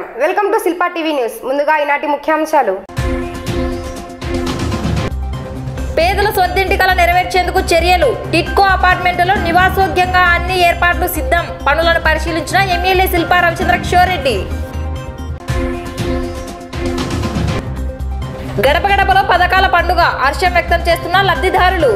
Welcome to Shilpa TV news ముందుగా ఈనాటి ముఖ్యాంశాలు పేదల సొంతింటి కల నెరవేర్చేందుకు చర్యలు టిట్కో అపార్ట్మెంట్లో నివాసోగ్యంగా అన్ని ఏర్పాట్లు సిద్ధం పనులను పరిశీలించిన ఎమ్మెల్యే శిల్పా రవిచంద్ర కిషోర్ రెడ్డి గడప గడపలో పథకాల పండుగ హర్షం వ్యక్తం చేస్తున్న లబ్ధిదారులు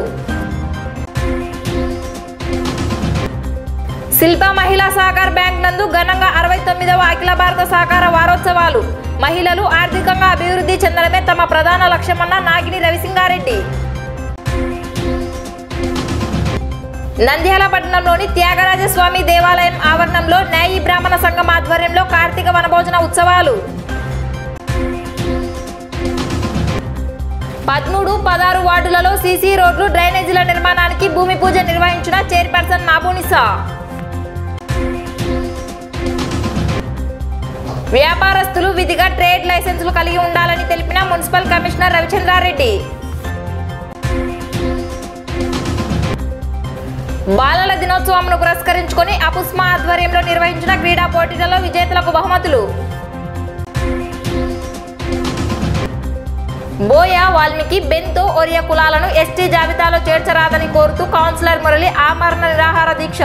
శిల్ప మహిళా సహకార బ్యాంక్ నందు ఘనంగా అరవై తొమ్మిదవ అఖిల భారత సహకార వారోత్సవాలు మహిళలు ఆర్థికంగా అభివృద్ధి చెందడమే తమ ప్రధాన లక్ష్యమన్న నాగిని రవిసింగారెడ్డి నంద్యాల పట్టణంలోని త్యాగరాజ స్వామి దేవాలయం ఆవరణంలో న్యాయి బ్రాహ్మణ సంఘం ఆధ్వర్యంలో కార్తీక వనభోజన ఉత్సవాలు పదమూడు పదహారు వార్డులలో సీసీ రోడ్లు డ్రైనేజీల నిర్మాణానికి భూమి పూజ నిర్వహించిన చైర్పర్సన్ మాబూనిసా వ్యాపారస్తులు విధిగా ట్రేడ్ లైసెన్సులు కలిగి ఉండాలని తెలిపిన మున్సిపల్ కమిషనర్ రవిచంద్రారెడ్డి బాలల దినోత్సవంను పురస్కరించుకొని అపుస్మా ఆధ్వర్యంలో నిర్వహించిన క్రీడా పోటీలలో విజేతలకు బహుమతులు బోయ వాల్మీకి బెంతో ఒరియా కులాలను ఎస్టీ జాబితాలో చేర్చరాదని కోరుతూ కౌన్సిలర్ మురళి ఆమరణ నిరాహార దీక్ష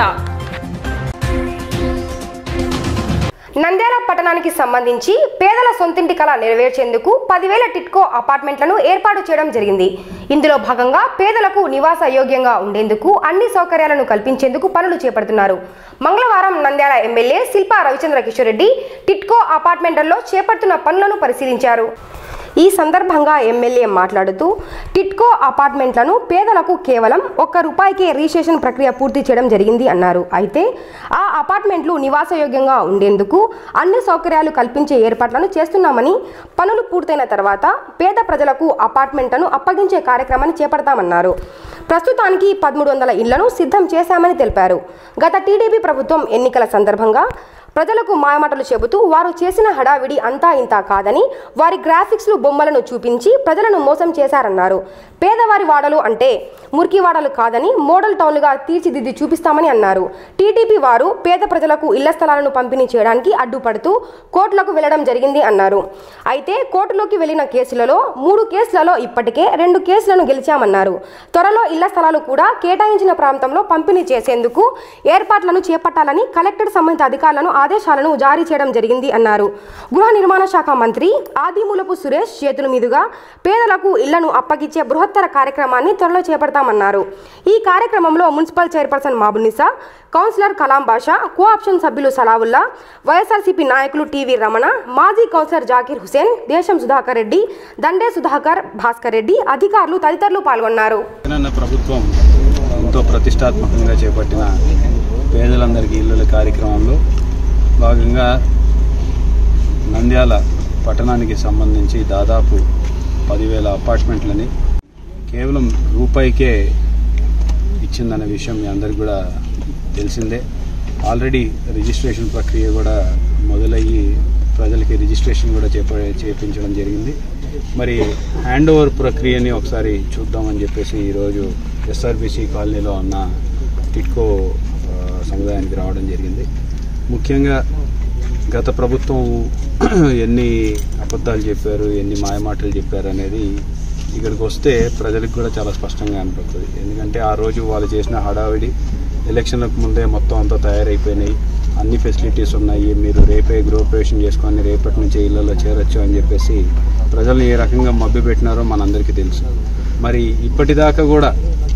నంద్యాల పట్టణానికి సంబంధించి పేదల సొంతింటి కళ నెరవేర్చేందుకు పదివేల టిట్కో అపార్ట్మెంట్లను ఏర్పాటు చేయడం జరిగింది ఇందులో భాగంగా పేదలకు నివాస యోగ్యంగా ఉండేందుకు అన్ని సౌకర్యాలను కల్పించేందుకు పనులు చేపడుతున్నారు మంగళవారం నంద్యాల ఎమ్మెల్యే శిల్పా రవిచంద్ర కిషోర్ రెడ్డి టిట్కో అపార్ట్మెంట్లలో చేపడుతున్న పనులను పరిశీలించారు ఈ సందర్భంగా ఎమ్మెల్యే మాట్లాడుతూ టిట్కో అపార్ట్మెంట్లను పేదలకు కేవలం ఒక్క రూపాయికే రిజిస్ట్రేషన్ ప్రక్రియ పూర్తి చేయడం జరిగింది అన్నారు అయితే ఆ అపార్ట్మెంట్లు నివాసయోగ్యంగా ఉండేందుకు అన్ని సౌకర్యాలు కల్పించే ఏర్పాట్లను చేస్తున్నామని పనులు పూర్తయిన తర్వాత పేద ప్రజలకు అపార్ట్మెంట్లను అప్పగించే కార్యక్రమాన్ని చేపడతామన్నారు ప్రస్తుతానికి పదమూడు వందల ఇళ్లను సిద్ధం చేశామని తెలిపారు గత టీడీపీ ప్రభుత్వం ఎన్నికల సందర్భంగా ప్రజలకు మాయమాటలు చెబుతూ వారు చేసిన హడావిడి అంతా ఇంత కాదని వారి గ్రాఫిక్స్లు బొమ్మలను చూపించి ప్రజలను మోసం చేశారన్నారు పేదవారి వాడలు అంటే మురికి వాడలు కాదని మోడల్ టౌన్లుగా తీర్చిదిద్ది చూపిస్తామని అన్నారు టీడీపీ వారు పేద ప్రజలకు ఇళ్ల స్థలాలను పంపిణీ చేయడానికి అడ్డుపడుతూ కోర్టులకు వెళ్లడం జరిగింది అన్నారు అయితే కోర్టులోకి వెళ్లిన కేసులలో మూడు కేసులలో ఇప్పటికే రెండు కేసులను గెలిచామన్నారు త్వరలో ఇళ్ల స్థలాలు కూడా కేటాయించిన ప్రాంతంలో పంపిణీ చేసేందుకు ఏర్పాట్లను చేపట్టాలని కలెక్టర్ సంబంధిత అధికారులను ఆదేశాలను జారీ చేయడం జరిగింది అన్నారు గృహ నిర్మాణ శాఖ మంత్రి ఆదిమూలపు సురేష్ చేతుల మీదుగా పేదలకు ఇళ్లను అప్పగించే బృహత్తర కార్యక్రమాన్ని త్వరలో చేపడతామన్నారు ఈ కార్యక్రమంలో municipal chairperson Mabunisa councillor Kalam Basha co-option సభ్యులు సలావుల్లా వైఎస్ఆర్సీపీ నాయకులు టీవీ రమణ మాజీ కౌన్సిలర్ జాకీర్ హుసేన్ దేశం సుధాకర్ రెడ్డి దండే సుధాకర్ భాస్కర్ రెడ్డి అధికారులు తదితరులు పాల్గొన్నారు జగనన్న ప్రభుత్వం ఎంతో ప్రతిష్టాత్మకంగా చేపట్టిన పేదలందరికీ ఇల్లుల కార్యక్రమంలో భాగంగా నంద్యాల పట్టణానికి సంబంధించి దాదాపు పదివేల అపార్ట్మెంట్లని కేవలం రూపాయికే ఇచ్చిందనే విషయం మీ అందరికి కూడా తెలిసిందే ఆల్రెడీ రిజిస్ట్రేషన్ ప్రక్రియ కూడా మొదలయ్యి ప్రజలకి రిజిస్ట్రేషన్ కూడా చేప చేపించడం జరిగింది మరి హ్యాండ్ ఓవర్ ప్రక్రియని ఒకసారి చూద్దామని చెప్పేసి ఈరోజు ఎస్ఆర్బిసి కాలనీలో ఉన్న టిట్కో ఆ, సముదాయానికి రావడం జరిగింది ముఖ్యంగా గత ప్రభుత్వం ఎన్ని అబద్ధాలు చెప్పారు ఎన్ని మాయమాటలు చెప్పారు అనేది ఇక్కడికి వస్తే ప్రజలకు కూడా చాలా స్పష్టంగా అనిపిస్తుంది ఎందుకంటే ఆ రోజు వాళ్ళు చేసిన హడావిడి ఎలక్షన్లకు ముందే మొత్తం అంతా తయారైపోయినాయి అన్ని ఫెసిలిటీస్ ఉన్నాయి మీరు రేపే గృహప్రవేశం చేసుకొని రేపటి నుంచే ఇళ్లలో చేరొచ్చు అని చెప్పేసి ప్రజల్ని ఏ రకంగా మభ్య పెట్టినారో మనందరికీ తెలుసు మరి ఇప్పటిదాకా కూడా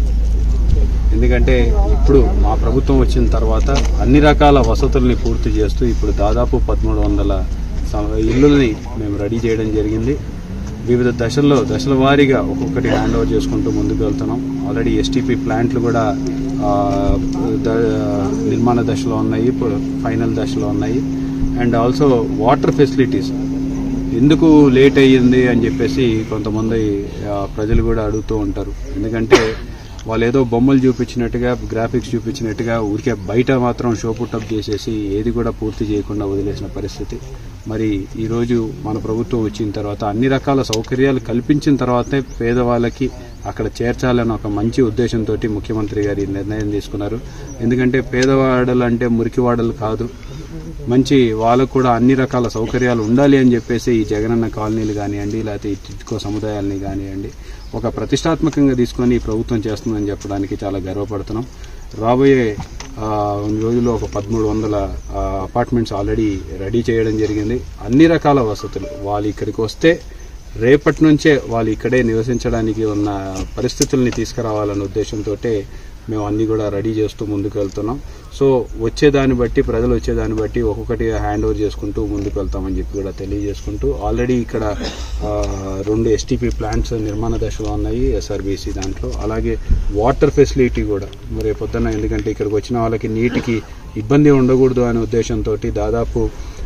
ఎందుకంటే ఇప్పుడు మా ప్రభుత్వం వచ్చిన తర్వాత అన్ని రకాల వసతుల్ని పూర్తి చేస్తూ ఇప్పుడు దాదాపు పదమూడు వందల ఇల్లుల్ని మేము రెడీ చేయడం జరిగింది వివిధ దశల్లో దశల వారీగా ఒక్కొక్కటి హ్యాండ్ ఓవర్ చేసుకుంటూ ముందుకు వెళ్తున్నాం ఆల్రెడీ ఎస్టీపీ ప్లాంట్లు కూడా ఆ, ద- నిర్మాణ దశలో ఉన్నాయి ఇప్పుడు ఫైనల్ దశలో ఉన్నాయి అండ్ ఆల్సో వాటర్ ఫెసిలిటీస్ ఎందుకు లేట్ అయ్యింది అని చెప్పేసి కొంతమంది ఆ, ప్రజలు కూడా అడుగుతూ ఉంటారు ఎందుకంటే వాళ్ళు ఏదో బొమ్మలు చూపించినట్టుగా గ్రాఫిక్స్ చూపించినట్టుగా ఊరికే బయట మాత్రం షో పుట్టప్ చేసేసి ఏది కూడా పూర్తి చేయకుండా వదిలేసిన పరిస్థితి మరి ఈరోజు మన ప్రభుత్వం వచ్చిన తర్వాత అన్ని రకాల సౌకర్యాలు కల్పించిన తర్వాతే పేదవాళ్ళకి అక్కడ చేర్చాలని ఒక మంచి ఉద్దేశంతో ముఖ్యమంత్రి గారు ఈ నిర్ణయం తీసుకున్నారు ఎందుకంటే పేదవాడలు అంటే మురికివాడలు కాదు మంచి వాళ్ళకు కూడా అన్ని రకాల సౌకర్యాలు ఉండాలి అని చెప్పేసి ఈ జగనన్న కాలనీలు కానివ్వండి లేకపోతే ఈ టిట్కో సముదాయాలని కానివ్వండి ఒక ప్రతిష్టాత్మకంగా తీసుకొని ఈ ప్రభుత్వం చేస్తుందని చెప్పడానికి చాలా గర్వపడుతున్నాం రాబోయే ఆ, కొన్ని రోజుల్లో ఒక పదమూడు వందల అపార్ట్మెంట్స్ ఆల్రెడీ రెడీ చేయడం జరిగింది అన్ని రకాల వసతులు వాళ్ళు ఇక్కడికి వస్తే రేపటి నుంచే వాళ్ళు ఇక్కడే నివసించడానికి ఉన్న పరిస్థితుల్ని తీసుకురావాలనే ఉద్దేశంతో మేము అన్ని కూడా రెడీ చేస్తూ ముందుకు వెళ్తున్నాం సో వచ్చేదాన్ని బట్టి ప్రజలు వచ్చేదాన్ని బట్టి ఒక్కొక్కటిగా హ్యాండ్ ఓవర్ చేసుకుంటూ ముందుకు వెళ్తామని చెప్పి కూడా తెలియజేసుకుంటూ ఆల్రెడీ ఇక్కడ ఆ, రెండు ఎస్టీపీ ప్లాంట్స్ నిర్మాణ దశలో ఉన్నాయి ఎస్ఆర్బీసీ దాంట్లో అలాగే వాటర్ ఫెసిలిటీ కూడా మరి పొద్దున్న ఎందుకంటే ఇక్కడికి వచ్చిన వాళ్ళకి నీటికి ఇబ్బంది ఉండకూడదు అనే ఉద్దేశంతో దాదాపు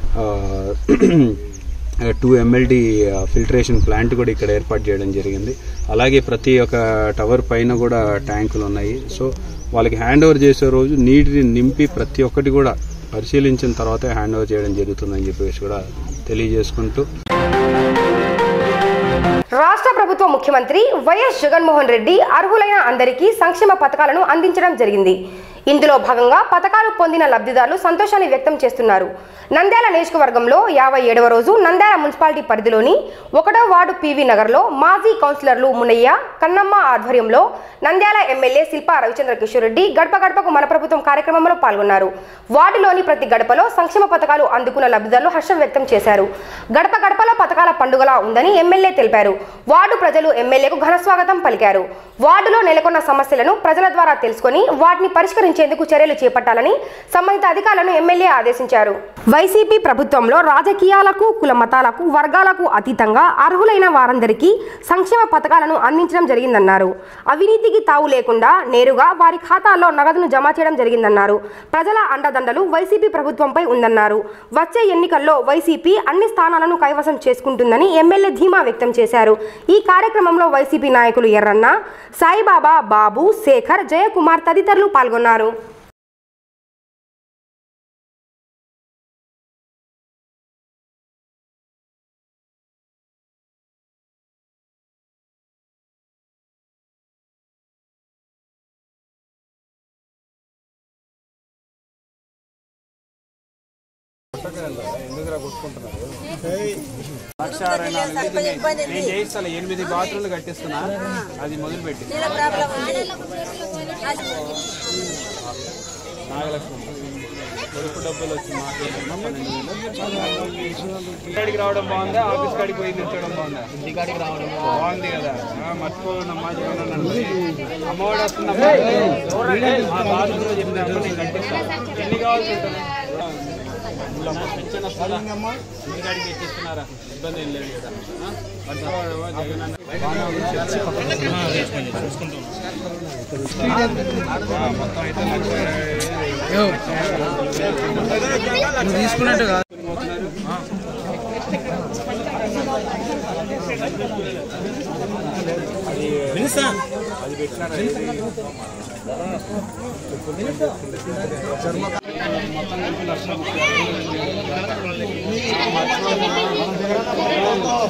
టూ ఎంఎల్డి ఫిల్టరేషన్ ప్లాంట్ కూడా ఇక్కడ ఏర్పాటు చేయడం జరిగింది అలాగే ప్రతి ఒక్క టవర్ పైన కూడా ట్యాంకులు ఉన్నాయి సో వాళ్ళకి హ్యాండ్ ఓవర్ చేసే రోజు నీటిని నింపి ప్రతి ఒక్కటి కూడా పరిశీలించిన తర్వాత హ్యాండ్ ఓవర్ చేయడం జరుగుతుందని చెప్పేసి కూడా తెలియజేసుకుంటూ రాష్ట్ర ప్రభుత్వ ముఖ్యమంత్రి వైఎస్ జగన్మోహన్ రెడ్డి అర్హులైన అందరికీ సంక్షేమ పథకాలను అందించడం జరిగింది ఇందులో భాగంగా పథకాలు పొందిన లబ్ధిదారులు సంతోషాన్ని వ్యక్తం చేస్తున్నారు నంద్యాల నియోజకవర్గంలో యాభై ఏడవ రోజు నంద్యాల మున్సిపాలిటీ పరిధిలోని ఒకటో వార్డు పివి నగర్లో మాజీ కౌన్సిలర్లు మునయ్య కన్నమ్మ ఆధ్వర్యంలో నంద్యాల ఎమ్మెల్యే శిల్పా రవిచంద్ర కిషోర్ రెడ్డి గడప గడపకు మన ప్రభుత్వం కార్యక్రమంలో పాల్గొన్నారు వార్డులోని ప్రతి గడపలో సంక్షేమ పథకాలు అందుకున్న లబ్ధిదారులు హర్షం వ్యక్తం చేశారు గడప గడపలో పథకాల పండుగలా ఉందని ఎమ్మెల్యే తెలిపారు వార్డు ప్రజలు ఎమ్మెల్యేకు ఘనస్వాగతం పలికారు వార్డులో నెలకొన్న సమస్యలను ప్రజల ద్వారా తెలుసుకొని వాటిని పరిష్కరించేందుకు చర్యలు చేపట్టాలని సంబంధిత అధికారులను ఎమ్మెల్యే ఆదేశించారు వైసీపీ ప్రభుత్వంలో రాజకీయాలకు కుల మతాలకు వర్గాలకు అతీతంగా అర్హులైన వారందరికీ సంక్షేమ పథకాలను అందించడం జరిగిందన్నారు అవినీతికి తావు లేకుండా నేరుగా వారి ఖాతాల్లో నగదును జమ చేయడం జరిగిందన్నారు ప్రజల అండదండలు వైసీపీ ప్రభుత్వంపై ఉందన్నారు వచ్చే ఎన్నికల్లో వైసీపీ అన్ని స్థానాలను కైవసం చేసుకుంటుందని ఎమ్మెల్యే ధీమా వ్యక్తం చేశారు ఈ కార్యక్రమంలో వైసీపీ నాయకులు ఎర్రన్న సాయిబాబా బాబు శేఖర్ జయకుమార్ తదితరులు పాల్గొన్నారు లక్ష అరవై నాలుగు వేలు నేను చేయిస్తాను ఎనిమిది బాత్రూమ్లు కట్టిస్తున్నా అది మొదలుపెట్టి నాగలక్ష్మి పొదుపు డబ్బులు వచ్చి మాకేమో పన్నెండు వేలు కాడికి రావడం బాగుందా ఆఫీస్ కాడికి పోయి నిల్చోవడం బాగుందా ఇంటి కాడికి రావడం బాగుంది కదా ఆ, మర్చిపోనమ్మా జగన్ నన్ను అమ్మఒడి వస్తుందమ్మా మా బాత్రూంలో చెప్పినప్పుడు నేను కట్టిస్తాను ఎన్ని కావాల్సి ఉంటుంది వీళ్ళమ్మ పెన్షన్ వస్తుందా ఇంటి కాడికి ఎక్కిస్తున్నారా ఇబ్బంది ఏం లేదు కదా ఆ? మర్చిపోవడమా జగన్ అన్న బాగానే ఉంది. ఆ, మొత్తం అయితే లక్ష తీసుకున్నట్టు కాదు అది పెట్టినారా మొత్తం కలిపి లక్ష ముప్పై ఆరు వేలు ఉంది. ఆ, మర్చిపోవడమా?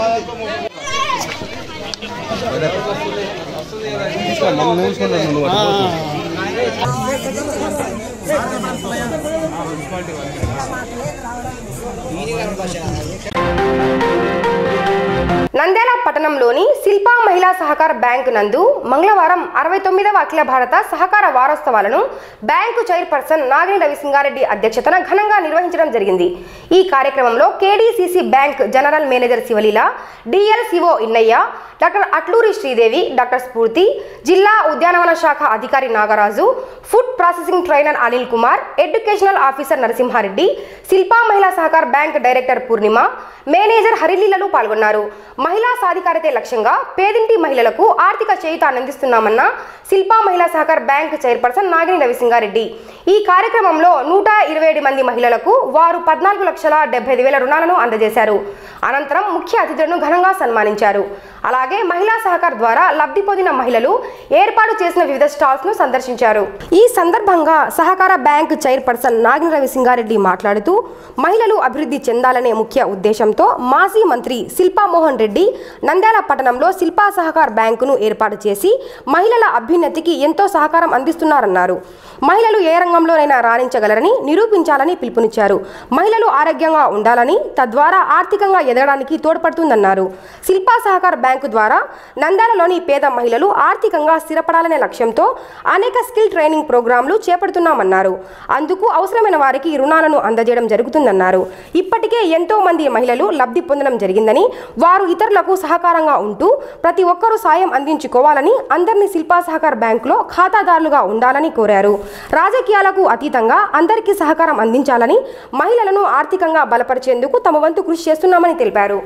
నంద్యాల పట్టణంలోని శిల్పా మహిళా సహకార బ్యాంకు నందు మంగళవారం అరవై తొమ్మిదవ అఖిల భారత సహకార వారోత్సవాలను బ్యాంకు చైర్పర్సన్ నాగిని రవిసింగారెడ్డి అధ్యక్షతన ఘనంగా నిర్వహించడం జరిగింది ఈ కార్యక్రమంలో KDCC bank general manager Sivaleela DLCO Innayya doctor Atluri Sridevi doctor Spoorthi జిల్లా ఉద్యానవన శాఖ అధికారి Nagaraju food processing trainer Anil Kumar educational officer Narasimha Reddy Shilpa Mahila Sahakar bank director Purnima manager హరిలీలలు పాల్గొన్నారు మహిళా సాధికారతే లక్ష్యంగా పేదింటి మహిళలకు ఆర్థిక చేయుత అందిస్తున్నామన్న శిల్పా మహిళా సహకార్ బ్యాంక్ చైర్పర్సన్ నాగిని రవిసింగారెడ్డి ఈ కార్యక్రమంలో నూట ఇరవై ఏడు మంది మహిళలకు వారు పద్నాలుగు లక్షల డెబ్బై ఐదు వేల రుణాలను అందజేశారు అనంతరం ముఖ్య అతిథులను ఘనంగా సన్మానించారు అలాగే మహిళా సహకార్ ద్వారా లబ్ధి పొందిన మహిళలు ఏర్పాటు చేసిన వివిధ స్టాల్స్ ను సందర్శించారు ఈ సందర్భంగా సహకార బ్యాంక్ చైర్పర్సన్ నాగిన రవి సింగారెడ్డి మాట్లాడుతూ మహిళలు అభివృద్ధి చెందాలనే ముఖ్య ఉద్దేశంతో మాజీ మంత్రి శిల్పా మోహన్ రెడ్డి నంద్యాల పట్టణంలో శిల్పా సహకార్ బ్యాంకును ఏర్పాటు చేసి మహిళల అభ్యున్నతికి ఎంతో సహకారం అందిస్తున్నారన్నారు మహిళలు ఏ రంగంలోనైనా రాణించగలరని నిరూపించాలని పిలుపునిచ్చారు మహిళలు ఆరోగ్యంగా ఉండాలని తద్వారా ఆర్థికంగా ఎదగడానికి తోడ్పడుతుందన్నారు శిల్పా సహకార్ బ్యాంకు ద్వారా నంద్యాలలోని పేద మహిళలు ఆర్థికంగా స్థిరపడాలనే లక్ష్యంతో అనేక స్కిల్ ట్రైనింగ్ ప్రోగ్రాంలు చేపడుతున్నామన్నారు అందుకు అవసరమైన వారికి రుణాలను అందజేయడం జరుగుతుందన్నారు ఇప్పటికే ఎంతో మంది మహిళలు లబ్ధి పొందడం జరిగిందని వారు ఇతరులకు సహకారంగా ఉంటూ ప్రతి ఒక్కరూ సాయం అందించుకోవాలని అందరినీ శిల్పా సహకార్ బ్యాంకులో ఖాతాదారులుగా ఉండాలని కోరారు రాజకీయాలకు అతీతంగా అందరికీ సహకారం అందించాలని మహిళలను ఆర్థికంగా బలపరిచేందుకు తమ వంతు కృషి చేస్తున్నామని తెలిపారు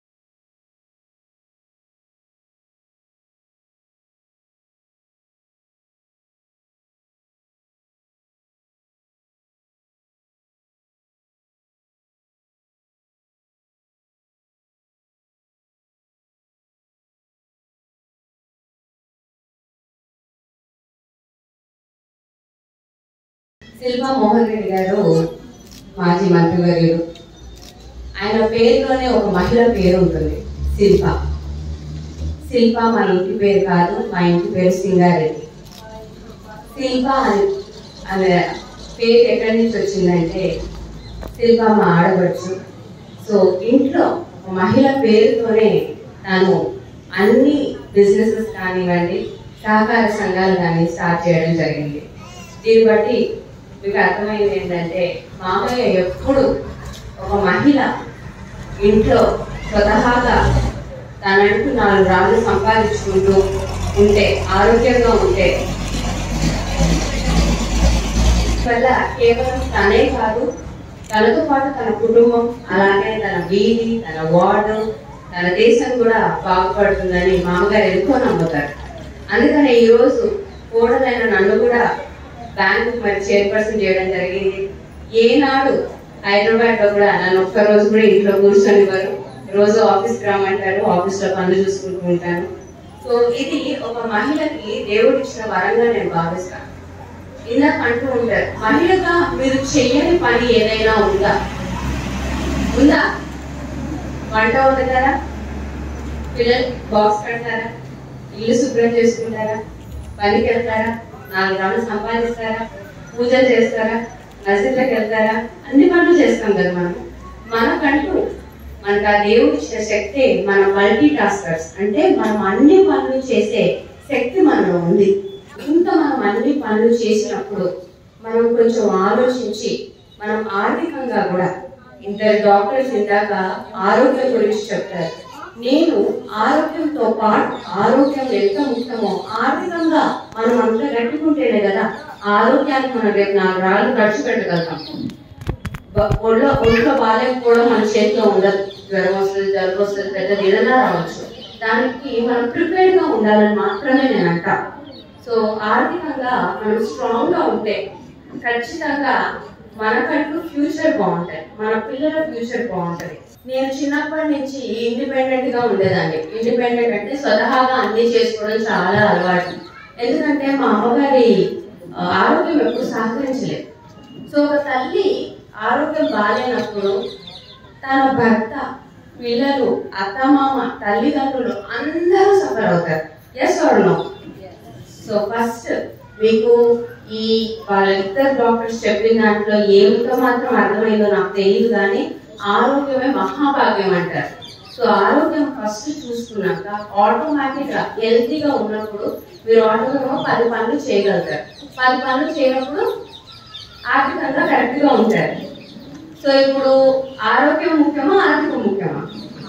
శిల్పా మోహన్ రెడ్డి గారు మాజీ మంత్రివర్యులు ఆయన పేరులోనే ఒక మహిళ పేరు ఉంటుంది శిల్ప శిల్ప మా ఇంటి పేరు కాదు మా ఇంటి పేరు సింగారెడ్డి శిల్ప అని అనే పేరు ఎక్కడి నుంచి వచ్చిందంటే శిల్ప మా ఆడవచ్చు సో ఇంట్లో ఒక మహిళ పేరుతోనే తాను అన్ని బిజినెసెస్ కానివ్వండి సహకార సంఘాలు కానీ స్టార్ట్ చేయడం జరిగింది దీన్ని బట్టి మీకు అర్థమైంది ఏంటంటే మామయ్య ఎప్పుడు ఒక మహిళ ఇంట్లో స్వతహాగా తనంటూ నాలుగు రాళ్ళు సంపాదించుకుంటూ ఉంటే ఆరోగ్యంగా ఉంటే వల్ల కేవలం తనే కాదు తనతో పాటు తన కుటుంబం అలాగే తన వీధి తన వార్డు తన దేశం కూడా బాగుపడుతుందని మామగారు ఎంతో నమ్ముతారు అందుకనే ఈరోజు కోడలైన నన్ను కూడా బ్యాంకు మరి చైర్పర్సన్ చేయడం జరిగింది ఏనాడు హైదరాబాద్ లో కూడా నన్ను ఒక్క రోజు కూడా ఇంట్లో కూర్చొనివ్వరు రోజు ఆఫీస్కి రమ్మంటారు ఆఫీస్ లో పనులు చూసుకుంటూ ఉంటాను సో ఇది ఒక మహిళకి దేవుడు ఇచ్చిన వరంగా నేను భావిస్తాను ఇందాక అంటూ ఉంటారు మహిళగా మీరు చెయ్యని పని ఏదైనా ఉందా ఉందా వంట వండుతారా పిల్లలు బాక్స్ కడతారా ఇల్లు శుభ్రం చేసుకుంటారా పనికి వెళ్తారా నాలుగు రాళ్ళు సంపాదిస్తారా పూజలు చేస్తారా నర్సింగ్లకు వెళ్తారా అన్ని పనులు చేస్తాం కదా మనం మనకంటూ మనకు ఆ దేవుడు ఇచ్చిన శక్తి మన మల్టీ టాస్కర్స్ అంటే మనం అన్ని పనులు చేసే శక్తి మనలో ఉంది ఇంత మనం అన్ని పనులు చేసినప్పుడు మనం కొంచెం ఆలోచించి మనం ఆర్థికంగా కూడా ఇద్దరు డాక్టర్స్ ఇందాక ఆరోగ్యం గురించి చెప్తారు నేను ఆరోగ్యంతో పాటు ఆరోగ్యం ఎంత ముఖ్యమో ఆర్థికంగా మనం అంతా గట్టుకుంటేనే కదా ఆరోగ్యానికి మనం రేపు నాలుగు రాళ్ళు ఖర్చు పెట్టగలుగుతాం బ- ఒళ్ళో ఒంట్లో బాగాలేకపోవడం మన చేతిలో ఉండదు జ్వరం వస్తుంది జలుబు వస్తుంది పెద్ద ఏదైనా రావచ్చు దానికి మనం ప్రిపేర్డ్ గా ఉండాలని మాత్రమే నేను అంటా సో ఆర్థికంగా మనం స్ట్రాంగ్ గా ఉంటే ఖచ్చితంగా మనకంటూ ఫ్యూచర్ బాగుంటది మన పిల్లల ఫ్యూచర్ బాగుంటది నేను చిన్నప్పటి నుంచి ఇండిపెండెంట్ గా ఉండేదాన్ని ఇండిపెండెంట్ అంటే స్వతహాగా అన్ని చేసుకోవడం చాలా అలవాటు ఎందుకంటే మా అమ్మగారి ఆ, ఆరోగ్యం ఎప్పుడు సహకరించలేదు సో ఒక తల్లి ఆరోగ్యం బాగాలేనప్పుడు తన భర్త పిల్లలు అత్తమామ తల్లిదండ్రులు అందరూ సఫర్ అవుతారు yes or no so first మీకు ఈ వాళ్ళ ఇద్దరు డాక్టర్స్ చెప్పిన దాంట్లో ఏమిటో మాత్రం అర్థమైందో నాకు తెలియదు కానీ ఆరోగ్యమే మహాభాగ్యం అంటారు సో ఆరోగ్యం ఫస్ట్ చూసుకున్నాక ఆటోమేటిక్ గా హెల్తీగా ఉన్నప్పుడు మీరు ఆటోమేటిక్గా పది పనులు చేయగలుగుతారు పది పనులు చేయనప్పుడు ఆర్థికంగా కరెక్ట్ గా ఉంటారు సో ఇప్పుడు ఆరోగ్యం ముఖ్యమా ఆర్థికం ముఖ్యమా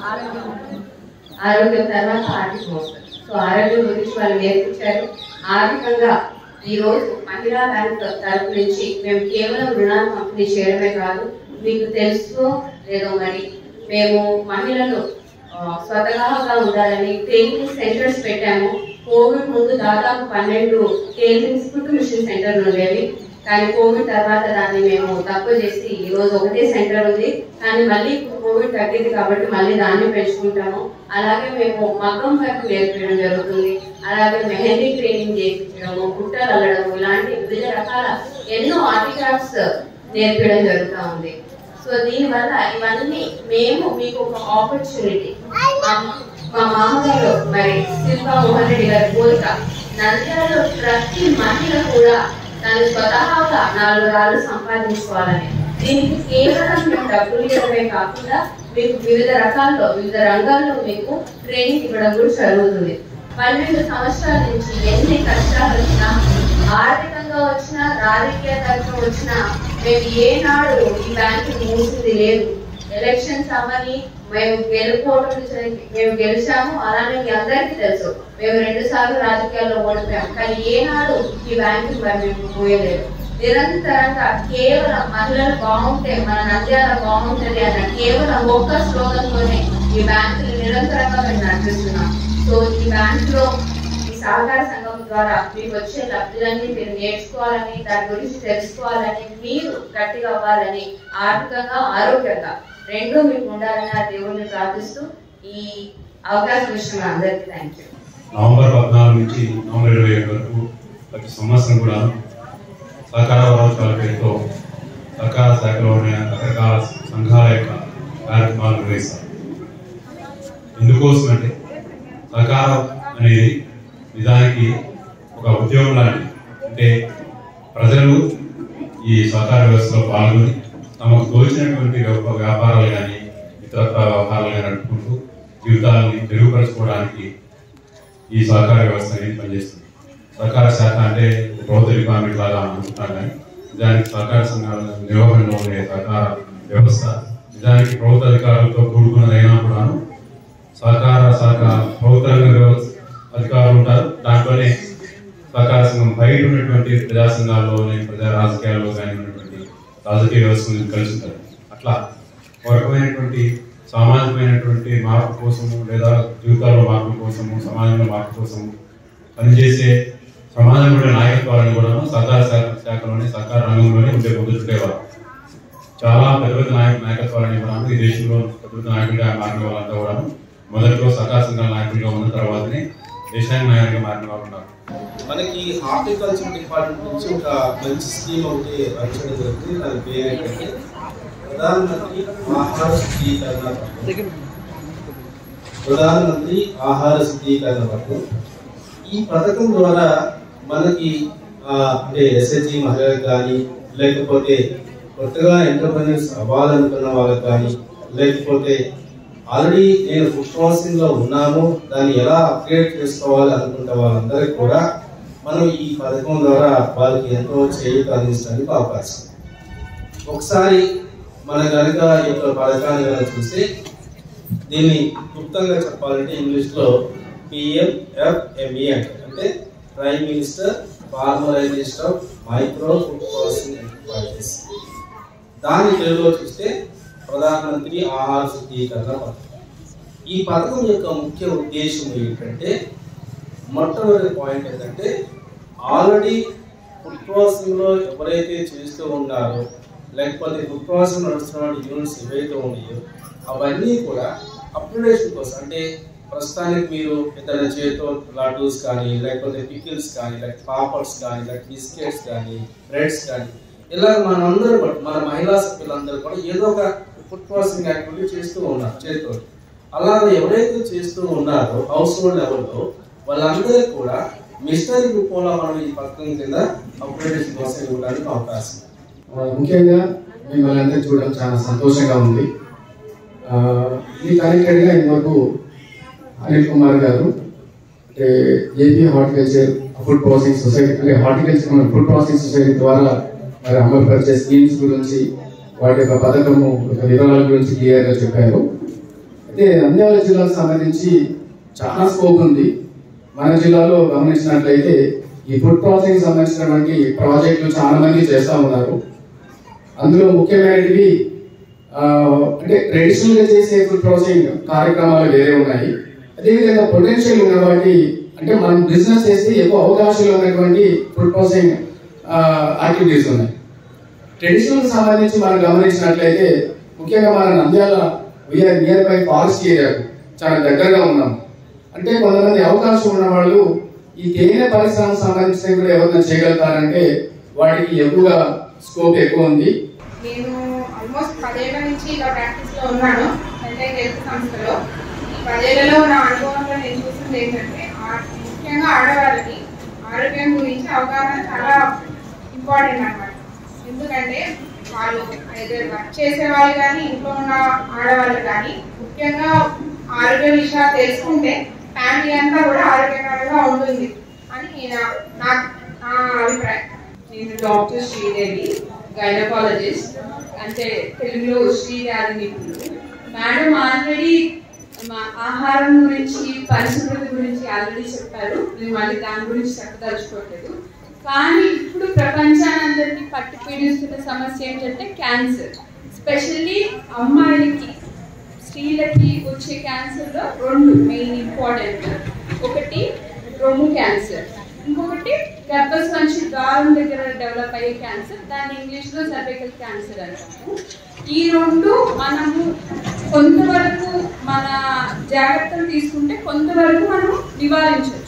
ఆరోగ్యం తర్వాత ఆర్థికం వస్తుంది సో ఆరోగ్యం గురించి వాళ్ళు నేర్పించారు ఆర్థికంగా ఈ రోజు మహిళా బ్యాంక్ తరపు నుంచి మేము కేవలం రుణాలు పంపిణీ చేయడమే కాదు మీకు తెలుసో లేదో మరి మేము మహిళలు ఆ, స్వతహాగా ఉండాలని ట్రైనింగ్ సెంటర్స్ పెట్టాము కోవిడ్ ముందు దాదాపు పన్నెండు ట్రైనింగ్ కుట్టు మిషన్ సెంటర్లు ఉండేవి కానీ కోవిడ్ తర్వాత దాన్ని మేము తక్కువ చేసి ఈ రోజు ఒకటే సెంటర్ ఉంది కానీ మళ్ళీ ఇప్పుడు కోవిడ్ తగ్గింది కాబట్టి మళ్ళీ దాన్ని పెంచుకుంటాము అలాగే మేము మగ్గం వర్క్ నేర్పించడం జరుగుతుంది అలాగే మెహందీ ట్రైనింగ్ చేయించడము బుట్టలు అల్లడము ఇలాంటి వివిధ రకాల ఎన్నో ఆర్టికల్స్ నేర్పించడం జరుగుతూ ఉంది సో దీనివల్ల ఇవన్నీ మేము మీకు ఒక ఆపర్చునిటీ మా మామగారు మరి శిల్పా మోహన్ రెడ్డి గారి కోరిక నంద్యాలలో ప్రతి మహిళ కూడా తను స్వతహాగా నాలుగు రాళ్ళు సంపాదించుకోవాలని దీనికి కేవలం మేము డబ్బులు ఇవ్వడమే కాకుండా మీకు వివిధ రకాల్లో వివిధ రంగాల్లో మీకు ట్రైనింగ్ ఇవ్వడం కూడా జరుగుతుంది పన్నెండు సంవత్సరాల నుంచి ఎన్ని కష్టాలు వచ్చినా ఆర్థికంగా వచ్చినా రాజకీయ తరఫున వచ్చినా మేము ఏనాడు ఈ బ్యాంకు మూసింది లేదు ఎలక్షన్స్ అవ్వని మేము గెలుపోవడం మేము గెలిచాము అలానే మీ అందరికీ తెలుసు మేము రెండు సార్లు రాజకీయాల్లో ఓడిపోయాము కానీ ఏనాడు ఈ బ్యాంకు మరి మేము పోయలేదు నిరంతరంగా కేవలం మహిళలు బాగుంటే మన నంద్యాల బాగుంటది అన్న కేవలం ఒక్క స్లోగన్తోనే ఈ బ్యాంకులు నిరంతరంగా మేము నడిపిస్తున్నాం సో ఈ బ్యాంకులో ఈ సహకార సంఘం ద్వారా మీకు వచ్చే లబ్ధులన్నీ మీరు నేర్చుకోవాలని దాని గురించి తెలుసుకోవాలని మీరు గట్టిగా అవ్వాలని ఆర్థికంగా ఆరోగ్యంగా రెండు మీకు ఉండాలని ఆ దేవుడిని ప్రార్థిస్తూ ఈ అవకాశం ఇచ్చిన అందరికీ థ్యాంక్ యూ నవంబర్ పద్నాలుగు నుంచి నవంబర్ ఇరవై ఏడు వరకు ప్రతి సంవత్సరం కూడా సహకార వారోత్సవాల పేరుతో సహకార శాఖలోని రకరకాల సంఘాల యొక్క కార్యక్రమాలు నిర్వహిస్తారు ఎందుకోసం అంటే సహకారం అనేది నిజానికి ఒక ఉద్యోగం లాంటిది అంటే ప్రజలు ఈ సహకార వ్యవస్థలో పాల్గొని తమకు తోచినటువంటి వ్యాప- వ్యాపారాలు కానీ ఇతర వ్యవహారాలు కానీ నడుపుకుంటూ జీవితాలని మెరుగుపరచుకోవడానికి ఈ సహకార వ్యవస్థ అనేది పనిచేస్తుంది సహకార శాఖ అంటే ప్రభుత్వ డిపార్ట్మెంట్ లాగా అనుకుంటున్నారు కానీ నిజానికి సహకార సంఘాల నిర్వహణలో ఉండే సహకార వ్యవస్థ నిజానికి ప్రభుత్వ అధికారులతో కూడుకున్నదైనా కూడాను సహకార శాఖ ప్రభుత్వ రంగ వ్యవస్థ అధికారులు ఉంటారు దాంట్లోనే సహకార సంఘం బయట ఉన్నటువంటి ప్రజా సంఘాల్లోనే ప్రజా రాజకీయాల్లో కానీ ఉన్నటువంటి రాజకీయ వ్యవస్థను కలిసి ఉంటారు అట్లా ఒక రకమైనటువంటి సామాజికమైనటువంటి మార్పు కోసము లేదా జీవితాల్లో మార్పు కోసము సమాజంలో మార్పు కోసము పనిచేసే సమాజంలో నాయకత్వాలను కూడా సహకార శాఖ శాఖలోనే సహకార రంగంలోనే ఉండే పొందుతుండేవారు చాలా పెద్ద పెద్ద నాయక నాయకత్వాలని కూడా ఈ దేశంలో పెద్ద పెద్ద నాయకులుగా మారిన వాళ్ళంతా కూడా మొదట్లో సహకార సంఘాల నాయకులుగా ఉన్న తర్వాతనే దేశానికి నాయకులుగా మారిన వాళ్ళు ఉన్నారు మనకి హార్టికల్చర్ డిపార్ట్మెంట్ నుంచి ఒక మంచి స్కీమ్ ఒకటి రన్ చేయడం జరుగుతుంది దాని పేరు ఏంటంటే ప్రధానమంత్రి ఆహార శుద్ధీకరణ పథకం ప్రధానమంత్రి ఆహార శుద్ధీకరణ పథకం ఈ పథకం ద్వారా మనకి ఆ, అంటే ఎస్హెచ్జి మహిళలకు కానీ లేకపోతే కొత్తగా ఎంటర్ప్రెన్యూర్స్ అవ్వాలనుకున్న వాళ్ళకి కానీ లేకపోతే ఆల్రెడీ నేను ఫుడ్ ప్రాసెసింగ్ లో ఉన్నాము దాన్ని ఎలా అప్గ్రేడ్ చేసుకోవాలి అనుకుంటే వాళ్ళందరికీ కూడా మనం ఈ పథకం ద్వారా వాళ్ళకి ఎంతో చేయూత అందించడానికి అవకాశం ఒకసారి మన కనుక ఈ యొక్క పథకాన్ని కనుక చూస్తే దీన్ని క్లుప్తంగా చెప్పాలంటే ఇంగ్లీష్ లో పిఎంఎఫ్ఎంఈ అంటే అంటే prime minister formalisation of micro food processing enterprises దాని తెలుగులో చూస్తే ప్రధానమంత్రి ఆహార శుద్ధీకరణ పథకం ఈ పథకం యొక్క ముఖ్య ఉద్దేశం ఏంటంటే మొట్టమొదటి పాయింట్ ఏంటంటే ఆల్రెడీ ఫుడ్ ప్రాసెసింగ్ లో ఎవరైతే చేస్తూ ఉన్నారో లేకపోతే ఫుడ్ ప్రాసెసింగ్ నడుస్తున్న యూనిట్స్ ఏవైతే ఉన్నాయో అవన్నీ కూడా అప్గ్రేడేషన్ కోసం అంటే ప్రస్తుతానికి మీరు ఏదైనా చేతితో లడ్డూస్ కానీ లేకపోతే పికిల్స్ కానీ లేక పాపడ్స్ కానీ లేక బిస్కెట్స్ కానీ బ్రెడ్స్ కానీ ఇలా మనందరూ కూడా మన మహిళా సభ్యులందరూ కూడా ఏదో ఒక ఫుడ్ ప్రాసెసింగ్ యాక్టివిటీ చేస్తూ ఉన్నారు చేతితో అలాగే ఎవరైతే చేస్తూ ఉన్నారో హౌస్ హోల్డ్ లెవెల్లో వాళ్ళందరికీ కూడా మిషనరీ రూపంలో మనం ఈ పథకం కింద అప్గ్రేడేషన్ కోసం ఇవ్వడానికి అవకాశం ఉంది. ఆ, ముఖ్యంగా మిమ్మల్ని అందరూ చూడడం చాలా సంతోషంగా ఉంది ఆ, ఈ కనెక్టెడ్గా ఇంతవరకు అనిల్ కుమార్ గారు అంటే AP horticulture food processing society అంటే హార్టికల్చర్ ఫుడ్ ప్రాసెసింగ్ సొసైటీ ద్వారా మరి అమలుపరిచే స్కీమ్స్ గురించి వాటి యొక్క పథకము యొక్క వివరాల గురించి క్లియర్గా చెప్పారు అయితే నంద్యాల జిల్లాకు సంబంధించి చాలా స్కోప్ ఉంది మన జిల్లాలో గమనించినట్లయితే ఈ ఫుడ్ ప్రాసెసింగ్ సంబంధించినటువంటి ప్రాజెక్టులు చాలా మంది చేస్తూ ఉన్నారు అందులో ముఖ్యమైనవి ఆ, అంటే ట్రెడిషనల్ గా చేసే ఫుడ్ ప్రాసెసింగ్ కార్యక్రమాలు వేరే ఉన్నాయి అదేవిధంగా పొటెన్షియల్ ఉన్నటువంటి అంటే మనం బిజినెస్ చేస్తే ఎక్కువ అవకాశాలు ఉన్నటువంటి ఫుడ్ ప్రాసెసింగ్ యాక్టివిటీస్ ఉన్నాయి ట్రెడిషనల్ సంబంధించి మనం గమనించినట్లయితే ముఖ్యంగా మన Nandyal we are near by forest ఏరియాకు చాలా దగ్గరగా ఉన్నాం అంటే కొంతమంది అవకాశం ఉన్న వాళ్ళు ఈ తేనె పరిశ్రమకు సంబంధించిన కూడా ఎవరైనా చేయగలుగుతారంటే వాటికి ఎక్కువగా స్కోప్ ఎక్కువ ఉంది నేను ఆల్మోస్ట్ పదేళ్ల నుంచి ఇలా ప్రాక్టీస్ లో ఉన్నాను అంటే హెల్త్ సంస్థలో ఈ పదేళ్లలో నా అనుభవంలో నేను చూసింది ఏంటంటే ఆ- ముఖ్యంగా ఆడవాళ్ళకి ఆరోగ్యం గురించి అవగాహన చాలా ఇంపార్టెంట్ అన్నమాట ఎందుకంటే వాళ్ళు ఏదో వర్క్ చేసే వాళ్ళు కానీ ఇంట్లో ఉన్న ఆడవాళ్ళు కానీ ముఖ్యంగా ఆరోగ్య విషయాలు తెలుసుకుంటే ఫ్యామిలీ అంతా కూడా ఆరోగ్యకరంగా ఉంటుంది అని నా- నా- నా అభిప్రాయం నేను డాక్టర్ శ్రీదేవి గైనకాలజిస్ట్ అంటే తెలుగులో శ్రీవ్యాధి నిపుణులు మేడం ఆల్రెడీ మా ఆహారం గురించి పరిశుభ్రత గురించి ఆల్రెడీ చెప్పారు నేను మళ్ళీ దాని గురించి చెప్పదలుచుకోవట్లేదు కానీ ఇప్పుడు ప్రపంచానందరినీ పట్టి పీడిస్తున్న సమస్య ఏంటంటే క్యాన్సర్ స్పెషల్లీ అమ్మాయిలకి స్త్రీలకి వచ్చే క్యాన్సర్లో రెండు మెయిన్ ఇంపార్టెంట్ ఒకటి రొమ్ము క్యాన్సర్ ఇంకొకటి గర్భసంచి ద్వారం దగ్గర డెవలప్ అయ్యే క్యాన్సర్ దాన్ని ఇంగ్లీష్లో సర్వైకల్ క్యాన్సర్ అంటాము ఈ రెండు మనము కొంతవరకు మన జాగ్రత్తలు తీసుకుంటే కొంతవరకు మనం నివారించవచ్చు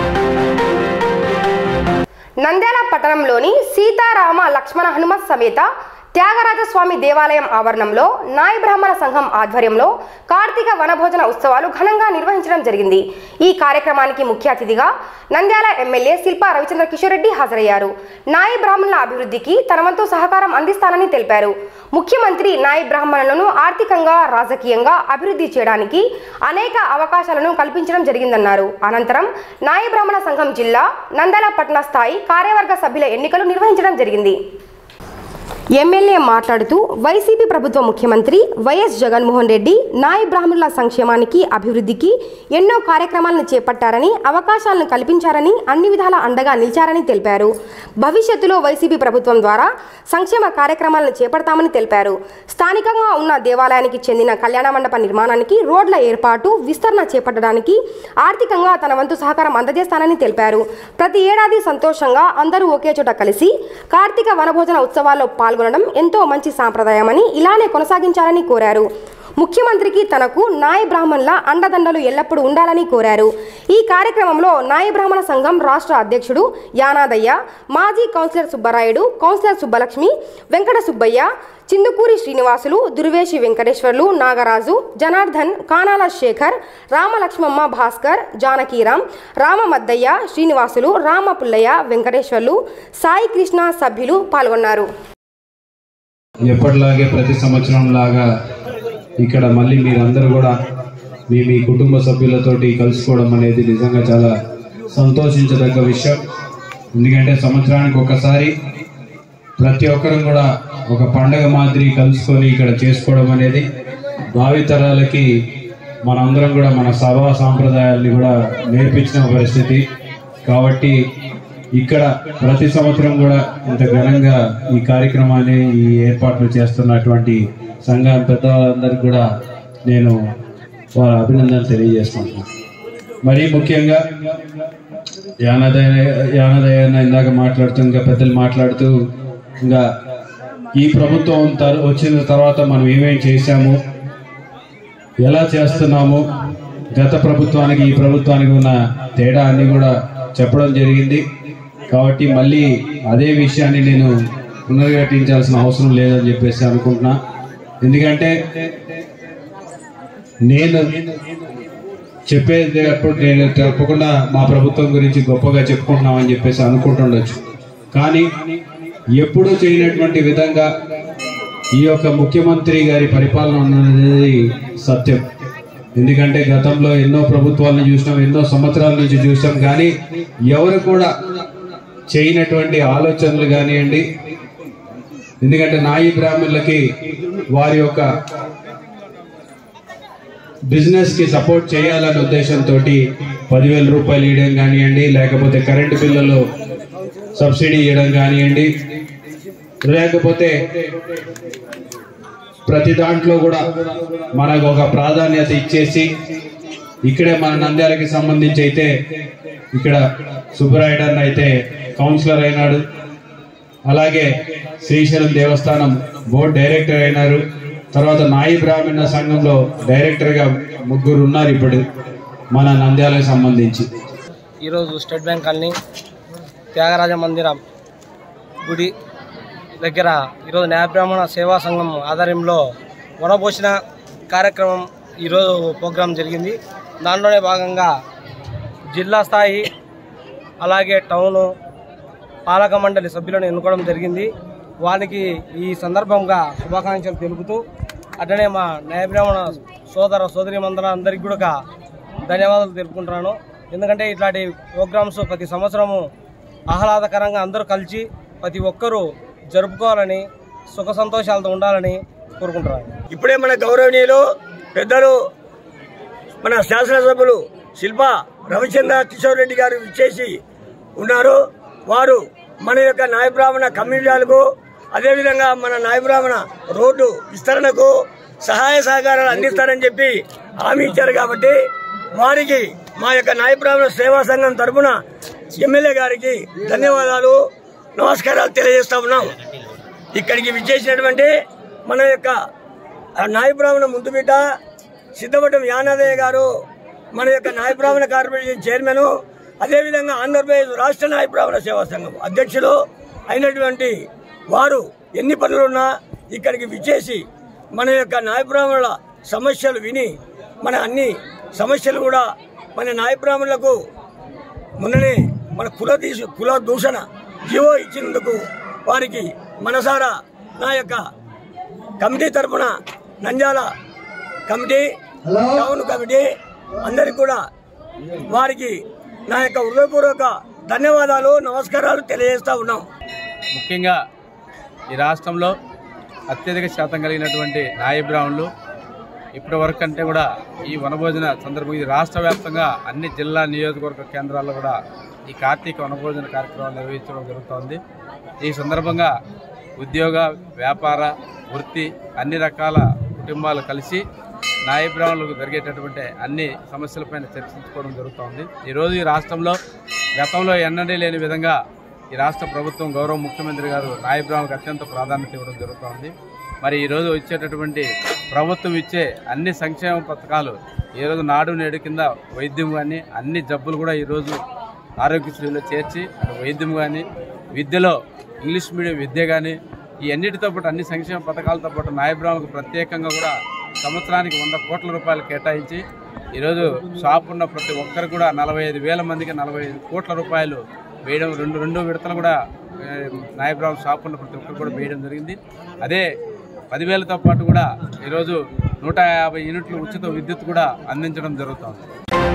నంద్యాల పట్టణంలోని సీతారామ లక్ష్మణ హనుమ సమేత త్యాగరాజస్వామి దేవాలయం ఆవరణంలో నాయ బ్రాహ్మణ సంఘం ఆధ్వర్యంలో కార్తీక వనభోజన ఉత్సవాలు ఘనంగా నిర్వహించడం జరిగింది ఈ కార్యక్రమానికి ముఖ్య అతిథిగా నంద్యాల ఎమ్మెల్యే శిల్పా రవిచంద్ర కిషోర్ రెడ్డి హాజరయ్యారు నాయ బ్రాహ్మణుల అభివృద్ధికి తన వంతు సహకారం అందిస్తానని తెలిపారు ముఖ్యమంత్రి నాయ బ్రాహ్మణులను ఆర్థికంగా రాజకీయంగా అభివృద్ధి చేయడానికి అనేక అవకాశాలను కల్పించడం జరిగిందన్నారు అనంతరం నాయ బ్రాహ్మణ సంఘం జిల్లా నంద్యాల పట్టణ స్థాయి కార్యవర్గ సభ్యుల ఎన్నికలు నిర్వహించడం జరిగింది ఎమ్మెల్యే మాట్లాడుతూ వైసీపీ ప్రభుత్వ ముఖ్యమంత్రి వైఎస్ జగన్మోహన్ రెడ్డి నాయ బ్రాహ్మణుల సంక్షేమానికి అభివృద్ధికి ఎన్నో కార్యక్రమాలను చేపట్టారని అవకాశాలను కల్పించారని అన్ని విధాల అండగా నిలిచారని తెలిపారు భవిష్యత్తులో వైసీపీ ప్రభుత్వం ద్వారా సంక్షేమ కార్యక్రమాలను చేపడతామని తెలిపారు స్థానికంగా ఉన్న దేవాలయానికి చెందిన కళ్యాణ మండప నిర్మాణానికి రోడ్ల ఏర్పాటు విస్తరణ చేపట్టడానికి ఆర్థికంగా తన వంతు సహకారం అందజేస్తానని తెలిపారు ప్రతి ఏడాది సంతోషంగా అందరూ ఒకే చోట కలిసి కార్తీక వనభోజన ఉత్సవాల్లో పాల్గొనడం ఎంతో మంచి సాంప్రదాయమని ఇలానే కొనసాగించాలని కోరారు ముఖ్యమంత్రికి తనకు నాయ బ్రాహ్మణుల అండదండలు ఎల్లప్పుడూ ఉండాలని కోరారు ఈ కార్యక్రమంలో నాయ బ్రాహ్మణ సంఘం రాష్ట్ర అధ్యక్షుడు యానాదయ్య మాజీ కౌన్సిలర్ సుబ్బరాయుడు కౌన్సిలర్ సుబ్బలక్ష్మి వెంకట సుబ్బయ్య చిందుకూరి శ్రీనివాసులు దుర్వేషి వెంకటేశ్వర్లు నాగరాజు జనార్దన్ కానాల శేఖర్ రామలక్ష్మమ్మ భాస్కర్ జానకీరాం రామమద్దయ్య శ్రీనివాసులు రామపుల్లయ్య వెంకటేశ్వర్లు సాయి కృష్ణ సభ్యులు పాల్గొన్నారు ఎప్పటిలాగే ప్రతి సంవత్సరం లాగా ఇక్కడ మళ్ళీ మీరందరూ కూడా మీ మీ కుటుంబ సభ్యులతోటి కలుసుకోవడం అనేది నిజంగా చాలా సంతోషించదగ్గ విషయం ఎందుకంటే సంవత్సరానికి ఒకసారి ప్రతి ఒక్కరం కూడా ఒక పండగ మాదిరి కలుసుకొని ఇక్కడ చేసుకోవడం అనేది భావితరాలకి మనందరం కూడా మన సభా సాంప్రదాయాల్ని కూడా నేర్పించిన పరిస్థితి కాబట్టి ఇక్కడ ప్రతి సంవత్సరం కూడా ఇంత ఘనంగా ఈ కార్యక్రమాన్ని ఈ ఏర్పాట్లు చేస్తున్నటువంటి సంఘ పెద్దవాళ్ళందరికీ కూడా నేను వారి అభినందన తెలియజేస్తున్నాను మరీ ముఖ్యంగా యానదయ యానదయ అన్న ఇందాక మాట్లాడుతూ ఇంకా పెద్దలు మాట్లాడుతూ ఇంకా ఈ ప్రభుత్వం తర్- వచ్చిన తర్వాత మనం ఏమేం చేశాము ఎలా చేస్తున్నాము గత ప్రభుత్వానికి ఈ ప్రభుత్వానికి ఉన్న తేడా అన్ని కూడా చెప్పడం జరిగింది కాబట్టి మళ్ళీ అదే విషయాన్ని నేను పునర్ఘటించాల్సిన అవసరం లేదని చెప్పేసి అనుకుంటున్నా ఎందుకంటే నేను చెప్పేది అప్పుడు నేను తప్పకుండా మా ప్రభుత్వం గురించి గొప్పగా చెప్పుకుంటున్నామని చెప్పేసి అనుకుంటుండొచ్చు కానీ ఎప్పుడూ చేయనటువంటి విధంగా ఈ యొక్క ముఖ్యమంత్రి గారి పరిపాలన ఉన్నది సత్యం ఎందుకంటే గతంలో ఎన్నో ప్రభుత్వాలను చూసినాం ఎన్నో సంవత్సరాల నుంచి చూసాం కానీ ఎవరు కూడా చేయనటువంటి ఆలోచనలు కానివ్వండి ఎందుకంటే నాయి బ్రాహ్మణులకి వారి యొక్క బిజినెస్ కి సపోర్ట్ చేయాలనే ఉద్దేశంతో పదివేల రూపాయలు ఇవ్వడం కానివ్వండి లేకపోతే కరెంటు బిల్లులు సబ్సిడీ ఇవ్వడం కానివ్వండి లేకపోతే ప్రతి దాంట్లో కూడా మనకు ఒక ప్రాధాన్యత ఇచ్చేసి ఇక్కడే మన నంద్యాలకి సంబంధించి అయితే ఇక్కడ సుబ్బరాయుడు అన్న అయితే కౌన్సిలర్ అయినాడు అలాగే శ్రీశైలం దేవస్థానం బోర్డు డైరెక్టర్ అయినారు తర్వాత నాయి బ్రాహ్మణ సంఘంలో డైరెక్టర్గా ముగ్గురు ఉన్నారు ఇప్పుడు మన నంద్యాలకు సంబంధించి ఈరోజు స్టేట్ బ్యాంక్ కాలనీ త్యాగరాజ మందిరం గుడి దగ్గర ఈరోజు న్యాయబ్రాహ్మణ సేవా సంఘం ఆధ్వర్యంలో వనభోషణ కార్యక్రమం ఈరోజు ప్రోగ్రాం జరిగింది దాంట్లోనే భాగంగా జిల్లా స్థాయి అలాగే టౌను పాలక మండలి సభ్యులను ఎన్నుకోవడం జరిగింది వారికి ఈ సందర్భంగా శుభాకాంక్షలు తెలుపుతూ అట్లనే మా న్యాయబ్రాహ్మణ సోదర సోదరి అందరికీ కూడా ధన్యవాదాలు తెలుపుకుంటున్నాను ఎందుకంటే ఇట్లాంటి ప్రోగ్రామ్స్ ప్రతి సంవత్సరము ఆహ్లాదకరంగా అందరూ కలిసి ప్రతి ఒక్కరూ జరుపుకోవాలని సుఖ సంతోషాలతో ఉండాలని కోరుకుంటున్నాను ఇప్పుడే మన గౌరవనీయులు పెద్దలు మన శాసనసభ్యులు శిల్ప రవిచంద్ర కిషోర్ రెడ్డి గారు ఇచ్చేసి ఉన్నారు వారు మన యొక్క నాయబ్రాహ్మణ కమ్యూనిటీలకు అదేవిధంగా మన నాయబ్రాహ్మణ రోడ్డు విస్తరణకు సహాయ సహకారాలు అందిస్తారని చెప్పి హామీ ఇచ్చారు కాబట్టి వారికి మా యొక్క నాయబ్రాహ్మణ సేవా సంఘం తరఫున ఎమ్మెల్యే గారికి ధన్యవాదాలు నమస్కారాలు తెలియజేస్తా ఉన్నాం ఇక్కడికి విచ్చేసినటువంటి మన యొక్క నాయబ్రాహ్మణ ముందుబిడ్డ సిద్ధపట్టం యానాదయ్య గారు మన యొక్క నాయబ్రాహ్మణ కార్పొరేషన్ చైర్మన్ అదేవిధంగా ఆంధ్రప్రదేశ్ రాష్ట్ర నాయబ్రాహ్మణ సేవా సంఘం అధ్యక్షులు అయినటువంటి వారు ఎన్ని పనులున్నా ఇక్కడికి విచ్చేసి మన యొక్క నాయబ్రాహ్మణుల సమస్యలు విని మన అన్ని సమస్యలు కూడా మన నాయబ్రాహ్మణులకు మొన్ననే మన కుల తీసు కుల దూషణ జీవో ఇచ్చినందుకు వారికి మనసారా నా యొక్క కమిటీ తరఫున నంద్యాల కమిటీ టౌన్ కమిటీ అందరికి కూడా వారికి నా యొక్క హృదయపూర్వక ధన్యవాదాలు నమస్కారాలు తెలియజేస్తా ఉన్నాం ముఖ్యంగా ఈ రాష్ట్రంలో అత్యధిక శాతం కలిగినటువంటి నాయ బ్రాహ్మణులు ఇప్పటి వరకు కంటే కూడా ఈ వనభోజన సందర్భం ఇది రాష్ట్ర వ్యాప్తంగా అన్ని జిల్లా నియోజకవర్గ కేంద్రాల్లో కూడా ఈ కార్తీక వనభోజన కార్యక్రమాలు నిర్వహించడం జరుగుతోంది ఈ సందర్భంగా ఉద్యోగ వ్యాపార వృత్తి అన్ని రకాల కుటుంబాలు కలిసి నాయ బ్రాహ్మణులకు జరిగేటటువంటి అన్ని సమస్యలపైన చర్చించుకోవడం జరుగుతోంది ఈరోజు ఈ రాష్ట్రంలో గతంలో ఎన్నడీ లేని విధంగా ఈ రాష్ట్ర ప్రభుత్వం గౌరవ ముఖ్యమంత్రి గారు నాయ బ్రాహ్మణులకు అత్యంత ప్రాధాన్యత ఇవ్వడం జరుగుతోంది మరి ఈరోజు ఇచ్చేటటువంటి ప్రభుత్వం ఇచ్చే అన్ని సంక్షేమ పథకాలు ఈరోజు నాడు నేడు కింద వైద్యం కానీ అన్ని జబ్బులు కూడా ఈరోజు ఆరోగ్యశ్రీలో చేర్చి అటు వైద్యం కానీ విద్యలో ఇంగ్లీష్ మీడియం విద్య కానీ ఈ అన్నిటితో పాటు అన్ని సంక్షేమ పథకాలతో పాటు నాయబ్రాహ్మణులకు ప్రత్యేకంగా కూడా సంవత్సరానికి వంద కోట్ల రూపాయలు కేటాయించి ఈరోజు షాప్ ఉన్న ప్రతి ఒక్కరు కూడా నలభై ఐదు వేల మందికి నలభై ఐదు కోట్ల రూపాయలు వేయడం రెండు రెండు విడతలు కూడా నాయబ్రాహ్మణ షాప్ ఉన్న ప్రతి ఒక్కరు కూడా వేయడం జరిగింది అదే పదివేలతో పాటు కూడా ఈరోజు నూట యాభై యూనిట్లు ఉచిత విద్యుత్ కూడా అందించడం జరుగుతుంది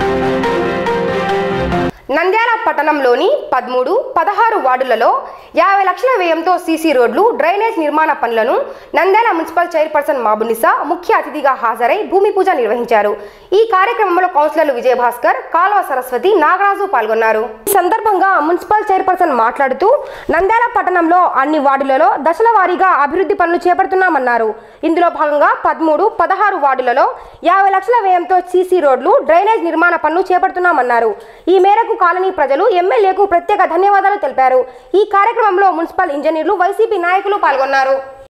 నంద్యాల పట్టణంలోని పదమూడు పదహారు వార్డులలో యాభై లక్షల వ్యయంతో సీసీ రోడ్లు డ్రైనేజ్ నిర్మాణ పనులను నంద్యాల మున్సిపల్ చైర్పర్సన్ మాబునిసా ముఖ్య అతిథిగా హాజరై భూమి పూజ నిర్వహించారు ఈ కార్యక్రమంలో కౌన్సిలర్లు విజయభాస్కర్ కాల్వ సరస్వతి నాగరాజు పాల్గొన్నారు ఈ సందర్భంగా మున్సిపల్ చైర్పర్సన్ మాట్లాడుతూ నంద్యాల పట్టణంలో అన్ని వార్డులలో దశల వారీగా అభివృద్ధి పనులు చేపడుతున్నామన్నారు ఇందులో భాగంగా పదమూడు పదహారు వార్డులలో యాభై లక్షల వ్యయంతో సీసీ రోడ్లు డ్రైనేజ్ నిర్మాణ పనులు చేపడుతున్నామన్నారు ఈ మేరకు కాలనీ ప్రజలు ఎమ్మెల్యేకు ప్రత్యేక ధన్యవాదాలు తెలిపారు ఈ కార్యక్రమంలో మున్సిపల్ ఇంజనీర్లు వైసీపీ నాయకులు పాల్గొన్నారు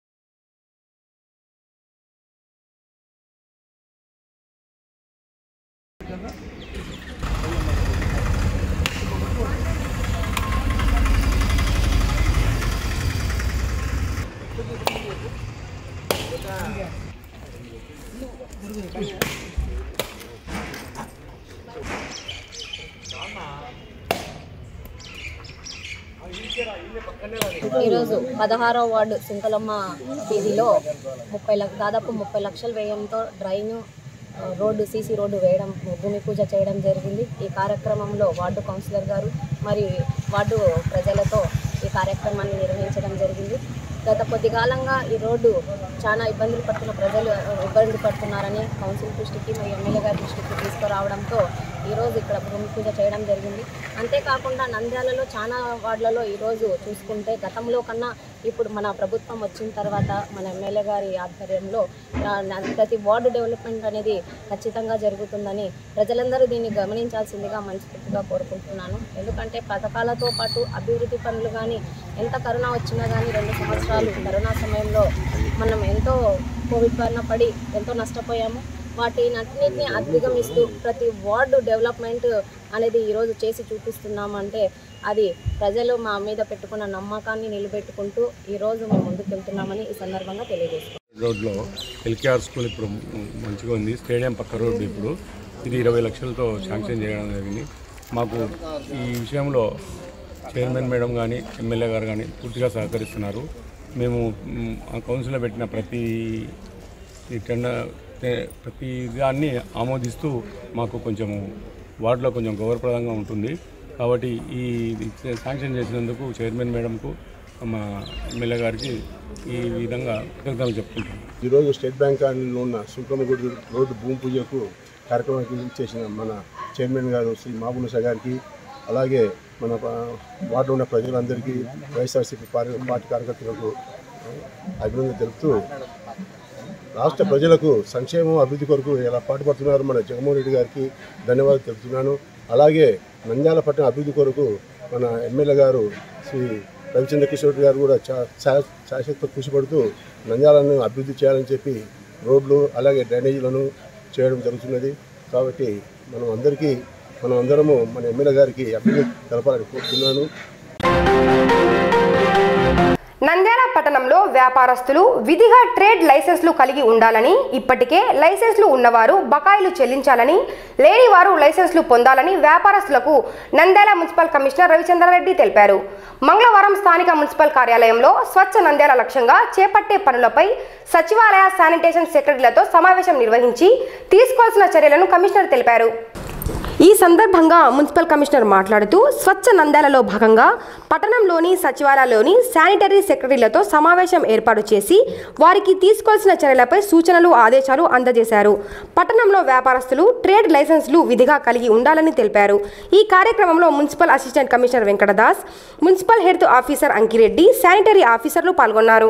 ఈరోజు పదహారవ వార్డు సింకలమ్మ వీధిలో ముప్పై లక్ష దాదాపు ముప్పై లక్షల వ్యయంతో డ్రైన్ ఆ, రోడ్డు సీసీ రోడ్డు వేయడం భూమి పూజ చేయడం జరిగింది ఈ కార్యక్రమంలో వార్డు కౌన్సిలర్ గారు మరియు వార్డు ప్రజలతో ఈ కార్యక్రమాన్ని నిర్వహించడం జరిగింది గత కొద్ది కాలంగా ఈ రోడ్డు చాలా ఇబ్బందులు పడుతున్న ప్రజలు ఆ, ఇబ్బంది పడుతున్నారని కౌన్సిల్ దృష్టికి మరియు ఎమ్మెల్యే గారి దృష్టికి తీసుకురావడంతో ఈరోజు ఇక్కడ భూమి పూజ చేయడం జరిగింది అంతేకాకుండా నంద్యాలలో చాలా వార్డులలో ఈరోజు చూసుకుంటే గతంలో కన్నా ఇప్పుడు మన ప్రభుత్వం వచ్చిన తర్వాత మన ఎమ్మెల్యే గారి ఆధ్వర్యంలో ఆ, నా- ప్రతి వార్డు డెవలప్మెంట్ అనేది ఖచ్చితంగా జరుగుతుందని ప్రజలందరూ దీన్ని గమనించాల్సిందిగా మనస్ఫూర్తిగా కోరుకుంటున్నాను ఎందుకంటే పథకాలతో పాటు అభివృద్ధి పనులు కానీ ఎంత కరోనా వచ్చినా కానీ రెండు సంవత్సరాలు కరోనా సమయంలో మనం ఎంతో కోవిడ్ బారిన పడి ఎంతో నష్టపోయాము వాటినన్నిటిని అధిగమిస్తూ ప్రతి వార్డు డెవలప్మెంట్ అనేది ఈరోజు చేసి చూపిస్తున్నామంటే అది ప్రజలు మా మీద పెట్టుకున్న నమ్మకాన్ని నిలబెట్టుకుంటూ ఈరోజు మేము ముందుకు వెళ్తున్నామని ఈ సందర్భంగా తెలియజేస్తున్నాం రోడ్లో ఎల్కేఆర్ స్కూల్ ఇప్పుడు మంచిగా ఉంది స్టేడియం పక్క రోడ్డు ఇప్పుడు ఇది ఇరవై లక్షలతో శాంక్షన్ చేయడం జరిగింది మాకు ఈ విషయంలో చైర్మన్ మేడం కానీ ఎమ్మెల్యే గారు కానీ పూర్తిగా సహకరిస్తున్నారు మేము మ్, ఆ కౌన్సిల్లో పెట్టిన ప్రతి ఈ టెండర్ తే- ప్రతి దాన్ని ఆమోదిస్తూ మాకు కొంచెము వార్డులో కొంచెం గౌరవప్రదంగా ఉంటుంది కాబట్టి ఈ ఇది శాంక్షన్ చేసినందుకు చైర్మన్ మేడంకు మా ఎమ్మెల్యే గారికి ఈ విధంగా కృతజ్ఞతలు చెప్పుకుంటాం ఈరోజు స్టేట్ బ్యాంక్ కాలనీలో ఉన్న సుంకమగుడి రోడ్డు భూమి పూజకు కార్యక్రమానికి చేసిన మన చైర్మన్ గారు శ్రీ మాబునుషా గారికి అలాగే మన ప- వార్డులో ఉన్న ప్రజలందరికీ వైఎస్ఆర్సీపీ పార్టీ పార్టీ కార్యకర్తలకు అభినందన తెలుపుతూ రాష్ట్ర ప్రజలకు సంక్షేమం అభివృద్ధి కొరకు ఎలా పాటుపడుతున్నారు మన జగన్మోహన్ రెడ్డి గారికి ధన్యవాదాలు తెలుపుతున్నాను అలాగే నంద్యాల పట్టణ అభివృద్ధి కొరకు మన ఎమ్మెల్యే గారు శ్రీ రవిచంద్ర కిషోర్ రెడ్డి గారు కూడా చా- శా- శాశ్వత కృషి పడుతూ నంద్యాలను అభివృద్ధి చేయాలని చెప్పి రోడ్లు అలాగే డ్రైనేజీలను చేయడం జరుగుతున్నది కాబట్టి మనం అందరికీ మనం అందరము మన ఎమ్మెల్యే గారికి అభివృద్ధి తెలపాలని కోరుతున్నాను నంద్యాల పట్టణంలో వ్యాపారస్తులు విధిగా ట్రేడ్ లైసెన్స్లు కలిగి ఉండాలని ఇప్పటికే లైసెన్స్లు ఉన్నవారు బకాయిలు చెల్లించాలని లేని వారు లైసెన్స్లు పొందాలని వ్యాపారస్తులకు నంద్యాల మున్సిపల్ కమిషనర్ రవిచంద్రారెడ్డి తెలిపారు మంగళవారం స్థానిక మున్సిపల్ కార్యాలయంలో స్వచ్ఛ నంద్యాల లక్ష్యంగా చేపట్టే పనులపై సచివాలయ శానిటేషన్ సెక్రటరీలతో సమావేశం నిర్వహించి తీసుకోవాల్సిన చర్యలను కమిషనర్ తెలిపారు ఈ సందర్భంగా మున్సిపల్ కమిషనర్ మాట్లాడుతూ స్వచ్ఛ నంద్యాలలో భాగంగా పట్టణంలోని సచివాలయంలోని శానిటరీ సెక్రటరీలతో సమావేశం ఏర్పాటు చేసి వారికి తీసుకోవాల్సిన చర్యలపై సూచనలు ఆదేశాలు అందజేశారు పట్టణంలో వ్యాపారస్తులు ట్రేడ్ లైసెన్స్లు విధిగా కలిగి ఉండాలని తెలిపారు ఈ కార్యక్రమంలో municipal assistant commissioner Venkatadas municipal health officer Ankireddy sanitary ఆఫీసర్లు పాల్గొన్నారు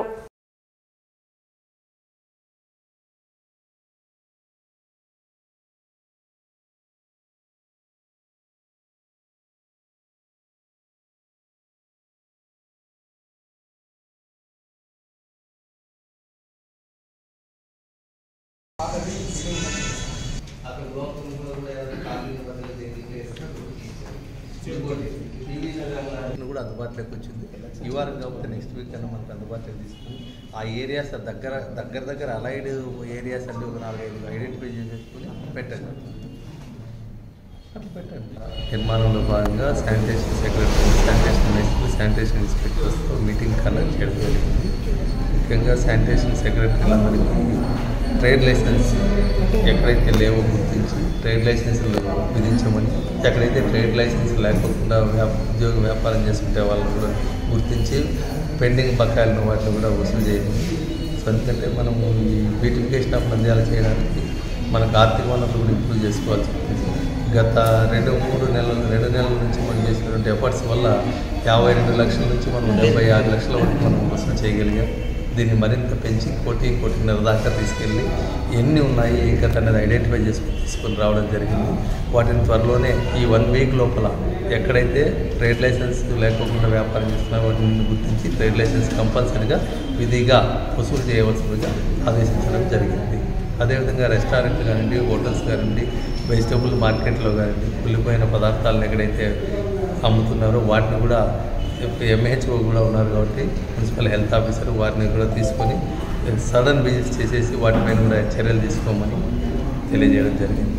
కూడా అందుబాటులోకి వచ్చింది ఈ వారం కాకపోతే నెక్స్ట్ వీక్ కన్నా మనకు అందుబాటులోకి తీసుకుని ఆ ఏరియాస్ దగ్గర దగ్గర దగ్గర అలైడ్ ఏరియాస్ అంటే ఒక నాలుగైదు ఐడెంటిఫై చేసేసుకుని పెట్టండి అట్లా పెట్టండి నిర్మాణంలో భాగంగా శానిటేషన్ సెక్రటరీ శానిటేషన్ మేస్త్రి శానిటేషన్ ఇన్స్పెక్టర్స్తో మీటింగ్ కండక్ట్ చేయడం జరిగింది ముఖ్యంగా శానిటేషన్ సెక్రటరీలందరికీ ట్రేడ్ లైసెన్స్ ఎక్కడైతే లేవో గుర్తించి ట్రేడ్ లైసెన్సులు విధించమని ఎక్కడైతే ట్రేడ్ లైసెన్స్ లేకుండా వ్యాప ఉద్యోగ వ్యాపారం చేసుకుంటే వాళ్ళని కూడా గుర్తించి పెండింగ్ బకాయిలను వాటిని కూడా వసూలు చేయమని సో ఎందుకంటే మనము ఈ బ్యూటిఫికేషన్ ఆఫ్ నంద్యాల చేయడానికి మనకు ఆర్థిక వనరులు కూడా ఇంప్రూవ్ చేసుకోవాల్సి ఉంటుంది గత రెండు మూడు నెలల రెండు నెలల నుంచి మనం చేసినటువంటి ఎఫర్ట్స్ వల్ల యాభై రెండు లక్షల నుంచి మనం డెబ్బై ఆరు లక్షల వరకు మనం వసూలు చేయగలిగాం దీన్ని మరింత పెంచి కోటి కోటిన్నర దాకా తీసుకెళ్ళి ఎన్ని ఉన్నాయి ఇంకా అనేది ఐడెంటిఫై చేసుకుని తీసుకొని రావడం జరిగింది వాటిని త్వరలోనే ఈ వన్ వీక్ లోపల ఎక్కడైతే ట్రేడ్ లైసెన్స్ లేకోకుండా వ్యాపారం చేస్తున్నారో వాటిని గుర్తించి ట్రేడ్ లైసెన్స్ కంపల్సరీగా విధిగా వసూలు చేయవలసిందిగా ఆదేశించడం జరిగింది అదేవిధంగా రెస్టారెంట్లు కానివ్వండి హోటల్స్ కానివ్వండి వెజిటబుల్ మార్కెట్లో కానివ్వండి కుళ్ళిపోయిన పదార్థాలను ఎక్కడైతే అమ్ముతున్నారో వాటిని కూడా ఎంహెచ్ఓ కూడా ఉన్నారు కాబట్టి మున్సిపల్ హెల్త్ ఆఫీసర్ వారిని కూడా తీసుకొని సడన్ విజిట్స్ చేసేసి వాటిపైన కూడా చర్యలు తీసుకోమని తెలియజేయడం జరిగింది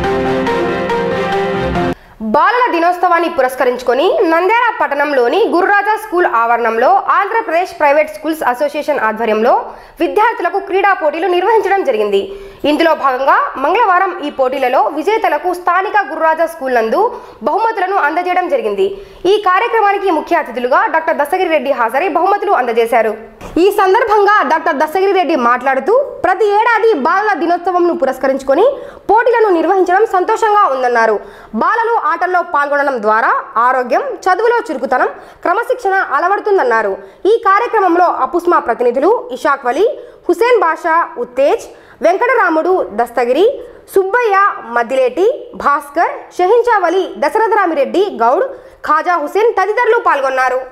బాలల దినోత్సవాన్ని పురస్కరించుకొని నంద్యాల పట్టణంలోని గురురాజా స్కూల్ ఆవరణంలో ఆంధ్రప్రదేశ్ ప్రైవేట్ స్కూల్స్ అసోసియేషన్ ఆధ్వర్యంలో విద్యార్థులకు క్రీడా పోటీలు నిర్వహించడం జరిగింది ఇందులో భాగంగా మంగళవారం ఈ పోటీలలో విజేతలకు స్థానిక గురురాజా స్కూల్ నందు బహుమతులను అందజేయడం జరిగింది ఈ కార్యక్రమానికి ముఖ్య అతిథులుగా డాక్టర్ దశగిరి రెడ్డి హాజరై బహుమతులు అందజేశారు ఈ సందర్భంగా డాక్టర్ దశగిరి రెడ్డి మాట్లాడుతూ ప్రతి ఏడాది బాలల దినోత్సవంను పురస్కరించుకొని పోటీలను నిర్వహించడం సంతోషంగా ఉందన్నారు బాలలు ఆటల్లో పాల్గొనడం ద్వారా ఆరోగ్యం చదువులో చురుకుతనం క్రమశిక్షణ అలవడుతుందన్నారు ఈ కార్యక్రమంలో అపుస్మా ప్రతినిధులు ఇషాక్ వలీ హుసేన్ బాషా ఉత్తేజ్ వెంకటరాముడు దస్తగిరి సుబ్బయ్య మద్దిలేటి భాస్కర్ షహించావలి దశరథరామిరెడ్డి గౌడ్ ఖాజా హుసేన్ తదితరులు పాల్గొన్నారు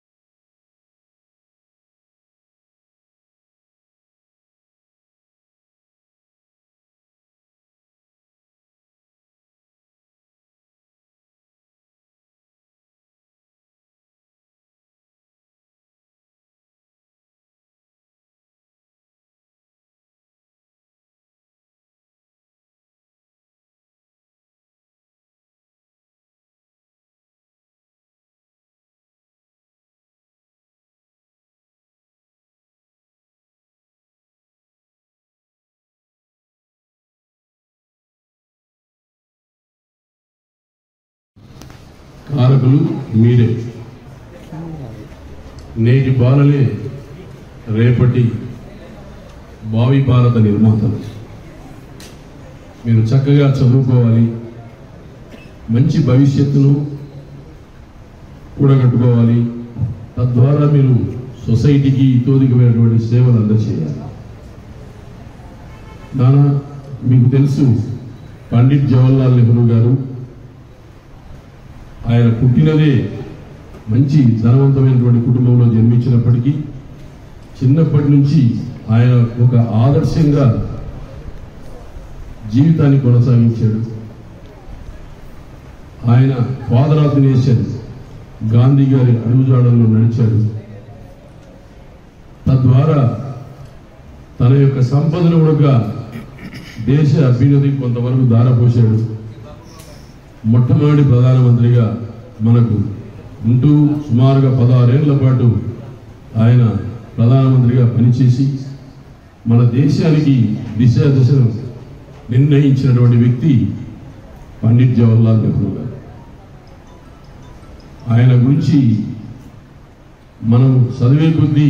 కారకులు మీరే నేటి బాలలే రేపటి భావి భారత నిర్మాతలు మీరు చక్కగా చదువుకోవాలి మంచి భవిష్యత్తును కూడగట్టుకోవాలి తద్వారా మీరు సొసైటీకి తోదికమైనటువంటి సేవలు అందజేయాలి నానా మీకు తెలుసు పండిట్ జవహర్లాల్ నెహ్రూ గారు ఆయన పుట్టినదే మంచి ధనవంతమైనటువంటి కుటుంబంలో జన్మించినప్పటికీ చిన్నప్పటి నుంచి ఆయన ఒక ఆదర్శంగా జీవితాన్ని కొనసాగించాడు ఆయన father of the nation Gandhi గారి అడుగుజాడల్లో నడిచాడు తద్వారా తన యొక్క సంపదను కూడా దేశ అభ్యున్నతికి కొంతవరకు దారపోశాడు మొట్టమొదటి ప్రధానమంత్రిగా మనకు ఉంటూ సుమారుగా పదహారేళ్ల పాటు ఆయన ప్రధానమంత్రిగా పనిచేసి మన దేశానికి దిశ దశను నిర్ణయించినటువంటి వ్యక్తి పండిట్ జవహర్లాల్ నెహ్రూ గారు ఆయన గురించి మనం చదివే కొద్దీ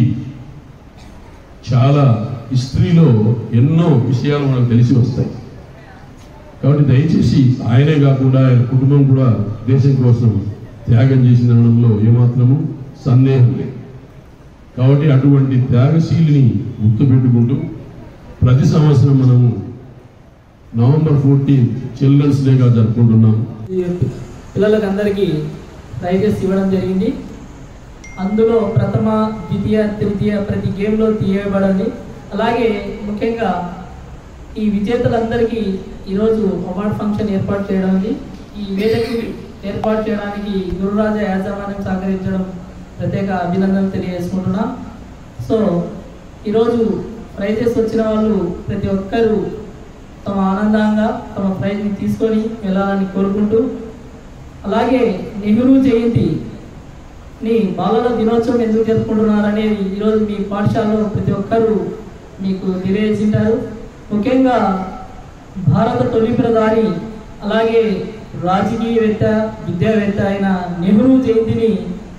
చాలా హిస్టరీలో ఎన్నో విషయాలు మనకు తెలిసి వస్తాయి కాబట్టి దయచేసి ఆయనే కాకుండా ఆయన కుటుంబం కూడా దేశం కోసం త్యాగం చేసిందనడంలో ఏమాత్రము సందేహం లేదు కాబట్టి అటువంటి త్యాగశీలిని గుర్తుపెట్టుకుంటూ ప్రతి సంవత్సరం మనము నవంబర్ ఫోర్టీన్ చిల్డ్రన్స్ డేగా జరుపుకుంటున్నాం పిల్లలకు అందరికీ ప్రైజెస్ ఇవ్వడం జరిగింది అందులో ప్రథమ ద్వితీయ తృతీయ ప్రతి గేమ్లో తీయబడింది అలాగే ముఖ్యంగా ఈ విజేతలందరికీ ఈరోజు అవార్డ్ ఫంక్షన్ ఏర్పాటు చేయడం ఈ వేదిక ఏర్పాటు చేయడానికి గురురాజ యాజమాన్యం సహకరించడం ప్రత్యేక అభినందనలు తెలియజేసుకుంటున్నాం సో ఈరోజు ప్రైజెస్ వచ్చిన వాళ్ళు ప్రతి ఒక్కరూ తమ ఆనందంగా తమ ప్రైజ్ని తీసుకొని వెళ్ళాలని కోరుకుంటూ అలాగే నెహ్రూ జయంతి ని బాలల దినోత్సవం ఎందుకు జరుపుకుంటున్నారనేది ఈరోజు మీ పాఠశాలలో ప్రతి ఒక్కరూ మీకు తెలియజేసింటారు ముఖ్యంగా భారత తొలి ప్రధాని అలాగే రాజకీయవేత్త విద్యావేత్త అయిన నెహ్రూ జయంతిని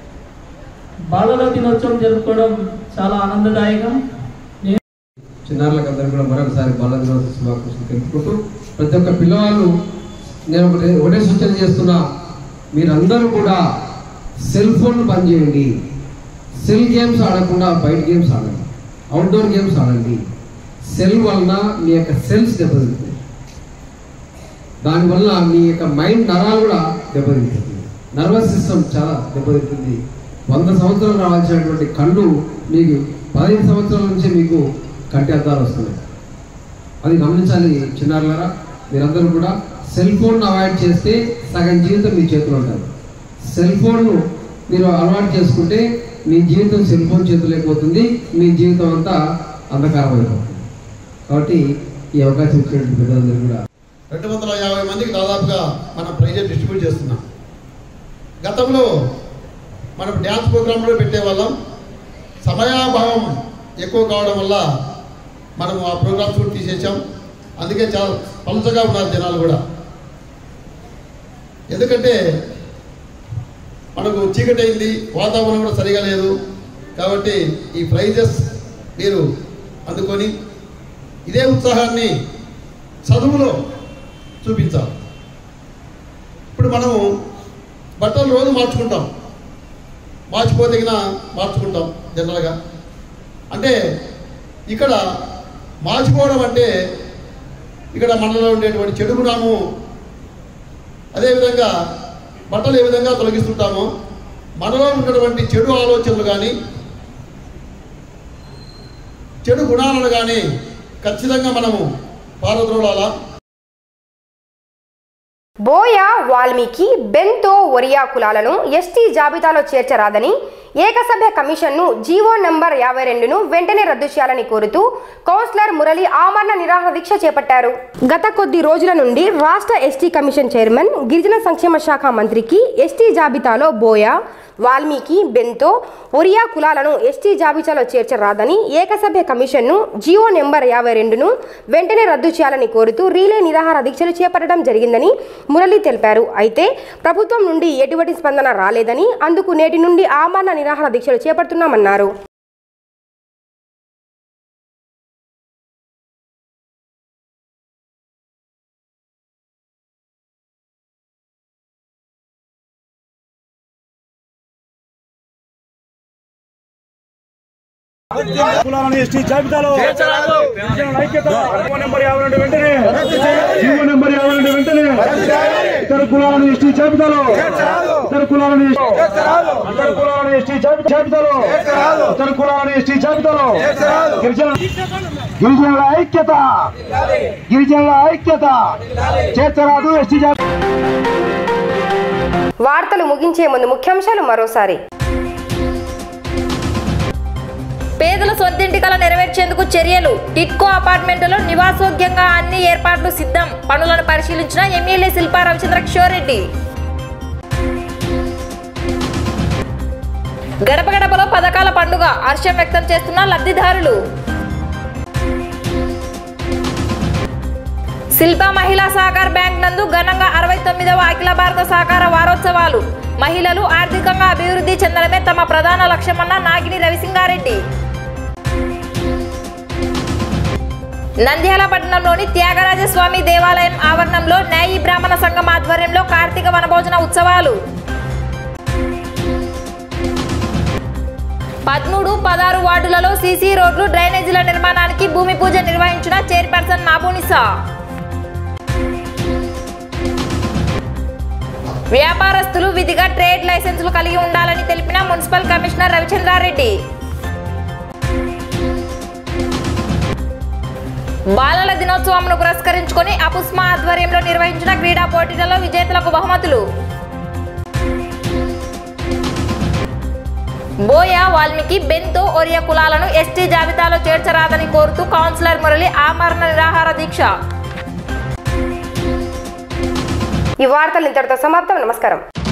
బాలల దినోత్సవం జరుపుకోవడం చాలా ఆనందదాయకం చిన్నారులకు అందరూ కూడా మరొకసారి బాల దినోత్సవ శుభాకాంక్షలు తెలుపుకుంటూ ప్రతి ఒక్క పిల్లవాళ్ళు నేను ఒకటే ఒకటే సూచన చేస్తున్నా మీరందరూ కూడా సెల్ ఫోన్ బంద్ చేయండి సెల్ గేమ్స్ ఆడకుండా బయట గేమ్స్ ఆడండి అవుట్డోర్ గేమ్స్ ఆడండి సెల్ వలన మీ యొక్క సెల్స్ దెబ్బతింటాయి దానివల్ల మీ యొక్క మైండ్ నరాలు కూడా దెబ్బతింటుంది నర్వస్ సిస్టమ్ చాలా దెబ్బతింటుంది వంద సంవత్సరాలు రావాల్సినటువంటి కళ్ళు మీకు పదిహేను సంవత్సరాల నుంచి మీకు కంటి అద్దాలు వస్తున్నాయి అది గమనించాలి చిన్నారులారా మీరందరూ కూడా సెల్ ఫోన్ అవాయిడ్ చేస్తే సగం జీవితం మీ చేతిలో ఉంటుంది సెల్ ఫోన్ను మీరు అలవాటు చేసుకుంటే మీ జీవితం సెల్ ఫోన్ చేతిలోకి పోతుంది మీ జీవితం అంతా అంధకారం అయిపోతుంది కాబట్టి ఈ అవకాశం ఇచ్చినటువంటి పెద్దలందరూ కూడా రెండు వందల యాభై మందికి దాదాపుగా మనం ప్రైజెస్ డిస్ట్రిబ్యూట్ చేస్తున్నాం గతంలో మనం డ్యాన్స్ ప్రోగ్రాంలో పెట్టేవాళ్ళం సమయాభావం ఎక్కువ కావడం వల్ల మనం ఆ ప్రోగ్రామ్స్ కూడా తీసేసాం అందుకే చాలా పలుచగా ఉన్నారు జనాలు కూడా ఎందుకంటే మనకు చీకటి అయింది వాతావరణం కూడా సరిగా లేదు కాబట్టి ఈ ప్రైజెస్ మీరు అందుకొని ఇదే ఉత్సాహాన్ని చదువులో చూపించాలి ఇప్పుడు మనము బట్టలు రోజు మార్చుకుంటాం మార్చిపోతగిన మార్చుకుంటాం జనరల్గా అంటే ఇక్కడ మార్చుకోవడం అంటే ఇక్కడ మనలో ఉండేటువంటి చెడు గుణము అదేవిధంగా బట్టలు ఏ విధంగా తొలగిస్తుంటామో మనలో ఉన్నటువంటి చెడు ఆలోచనలు కానీ చెడు గుణాలను కానీ ఖచ్చితంగా మనము పారద్రోలాలా బోయ వాల్మీకి బెంతో ఒరియా కులాలను ఎస్టీ జాబితాలో చేర్చరాదని ఏకసభ్య కమిషన్ను జీవో నంబర్ యాభై రెండును వెంటనే రద్దు చేయాలని కోరుతూ కౌన్సిలర్ మురళి ఆమరణ నిరాహార దీక్ష చేపట్టారు గత కొద్ది రోజుల నుండి రాష్ట్ర ఎస్టీ కమిషన్ చైర్మన్ గిరిజన సంక్షేమ శాఖ మంత్రికి ఎస్టీ జాబితాలో బోయ వాల్మీకి బెంతో ఒరియా కులాలను ఎస్టీ జాబితాలో చేర్చరాదని ఏకసభ్య కమిషన్ను జీవో నెంబర్ యాభై రెండును వెంటనే రద్దు చేయాలని కోరుతూ రీలే నిరాహార దీక్షలు చేపట్టడం జరిగిందని మురళి తెలిపారు అయితే ప్రభుత్వం నుండి ఎటువంటి స్పందన రాలేదని అందుకు నేటి నుండి ఆమరణ నిరాహార దీక్షలు చేపడుతున్నామన్నారు కులాలను ఎస్టీ జాబితాలో గిరిజనుల ఐక్యత జీవో నెంబర్ యాభై రెండు వెంటనే జీవో నెంబర్ యాభై రెండు వెంటనే ఇతర కులాలను ఎస్టీ జాబితాలో ఇతర కులాలను ఇతర కులాలను ఎస్టీ జాబి- జాబితాలో ఇతర కులాలను ఎస్టీ జాబితాలో గిరిజన గిరిజనుల ఐక్యత గిరిజనుల ఐక్యత చేర్చరాదు ఎస్టీ జాబితా వార్తలు ముగించే ముందు ముఖ్యాంశాలు మరోసారి పేదల సొంతింటి కల నెరవేర్చేందుకు చర్యలు టిట్కో అపార్ట్మెంటులో నివాసోగ్యంగా అన్ని ఏర్పాట్లు సిద్ధం పనులను పరిశీలించిన ఎమ్మెల్యే శిల్పా రవిచంద్ర కిషోర్ రెడ్డి గడప గడపలో పథకాల పండుగ హర్షం వ్యక్తం చేస్తున్న లబ్ధిదారులు శిల్ప మహిళా సహకార బ్యాంక్ నందు ఘనంగా అరవై తొమ్మిదవ అఖిల భారత సహకార వారోత్సవాలు మహిళలు ఆర్థికంగా అభివృద్ధి చెందడమే తమ ప్రధాన లక్ష్యమన్న నాగిని రవిసింగారెడ్డి నంద్యాల పట్టణంలోని త్యాగరాజస్వామి దేవాలయం ఆవరణంలో న్యాయి బ్రాహ్మణ సంఘం ఆధ్వర్యంలో కార్తీక వనభోజన ఉత్సవాలు పదమూడు పదహారు వార్డులలో సీసీ రోడ్లు డ్రైనేజీల నిర్మాణానికి భూమి పూజ నిర్వహించిన చైర్పర్సన్ మాబూనిసా వ్యాపారస్తులు విధిగా ట్రేడ్ లైసెన్సులు కలిగి ఉండాలని తెలిపిన మున్సిపల్ కమిషనర్ రవిచంద్రారెడ్డి బాలల దినోత్సవంను పురస్కరించుకొని అపుస్మా ఆధ్వర్యంలో నిర్వహించిన క్రీడా పోటీలలో విజేతలకు బహుమతులు బోయ వాల్మీకి బెంతో ఒరియా కులాలను ఎస్టీ జాబితాలో చేర్చరాదని కోరుతూ కౌన్సిలర్ మురళి ఆమరణ నిరాహార దీక్ష ఈ వార్తలు ఇంతటితో సమాప్తం నమస్కారం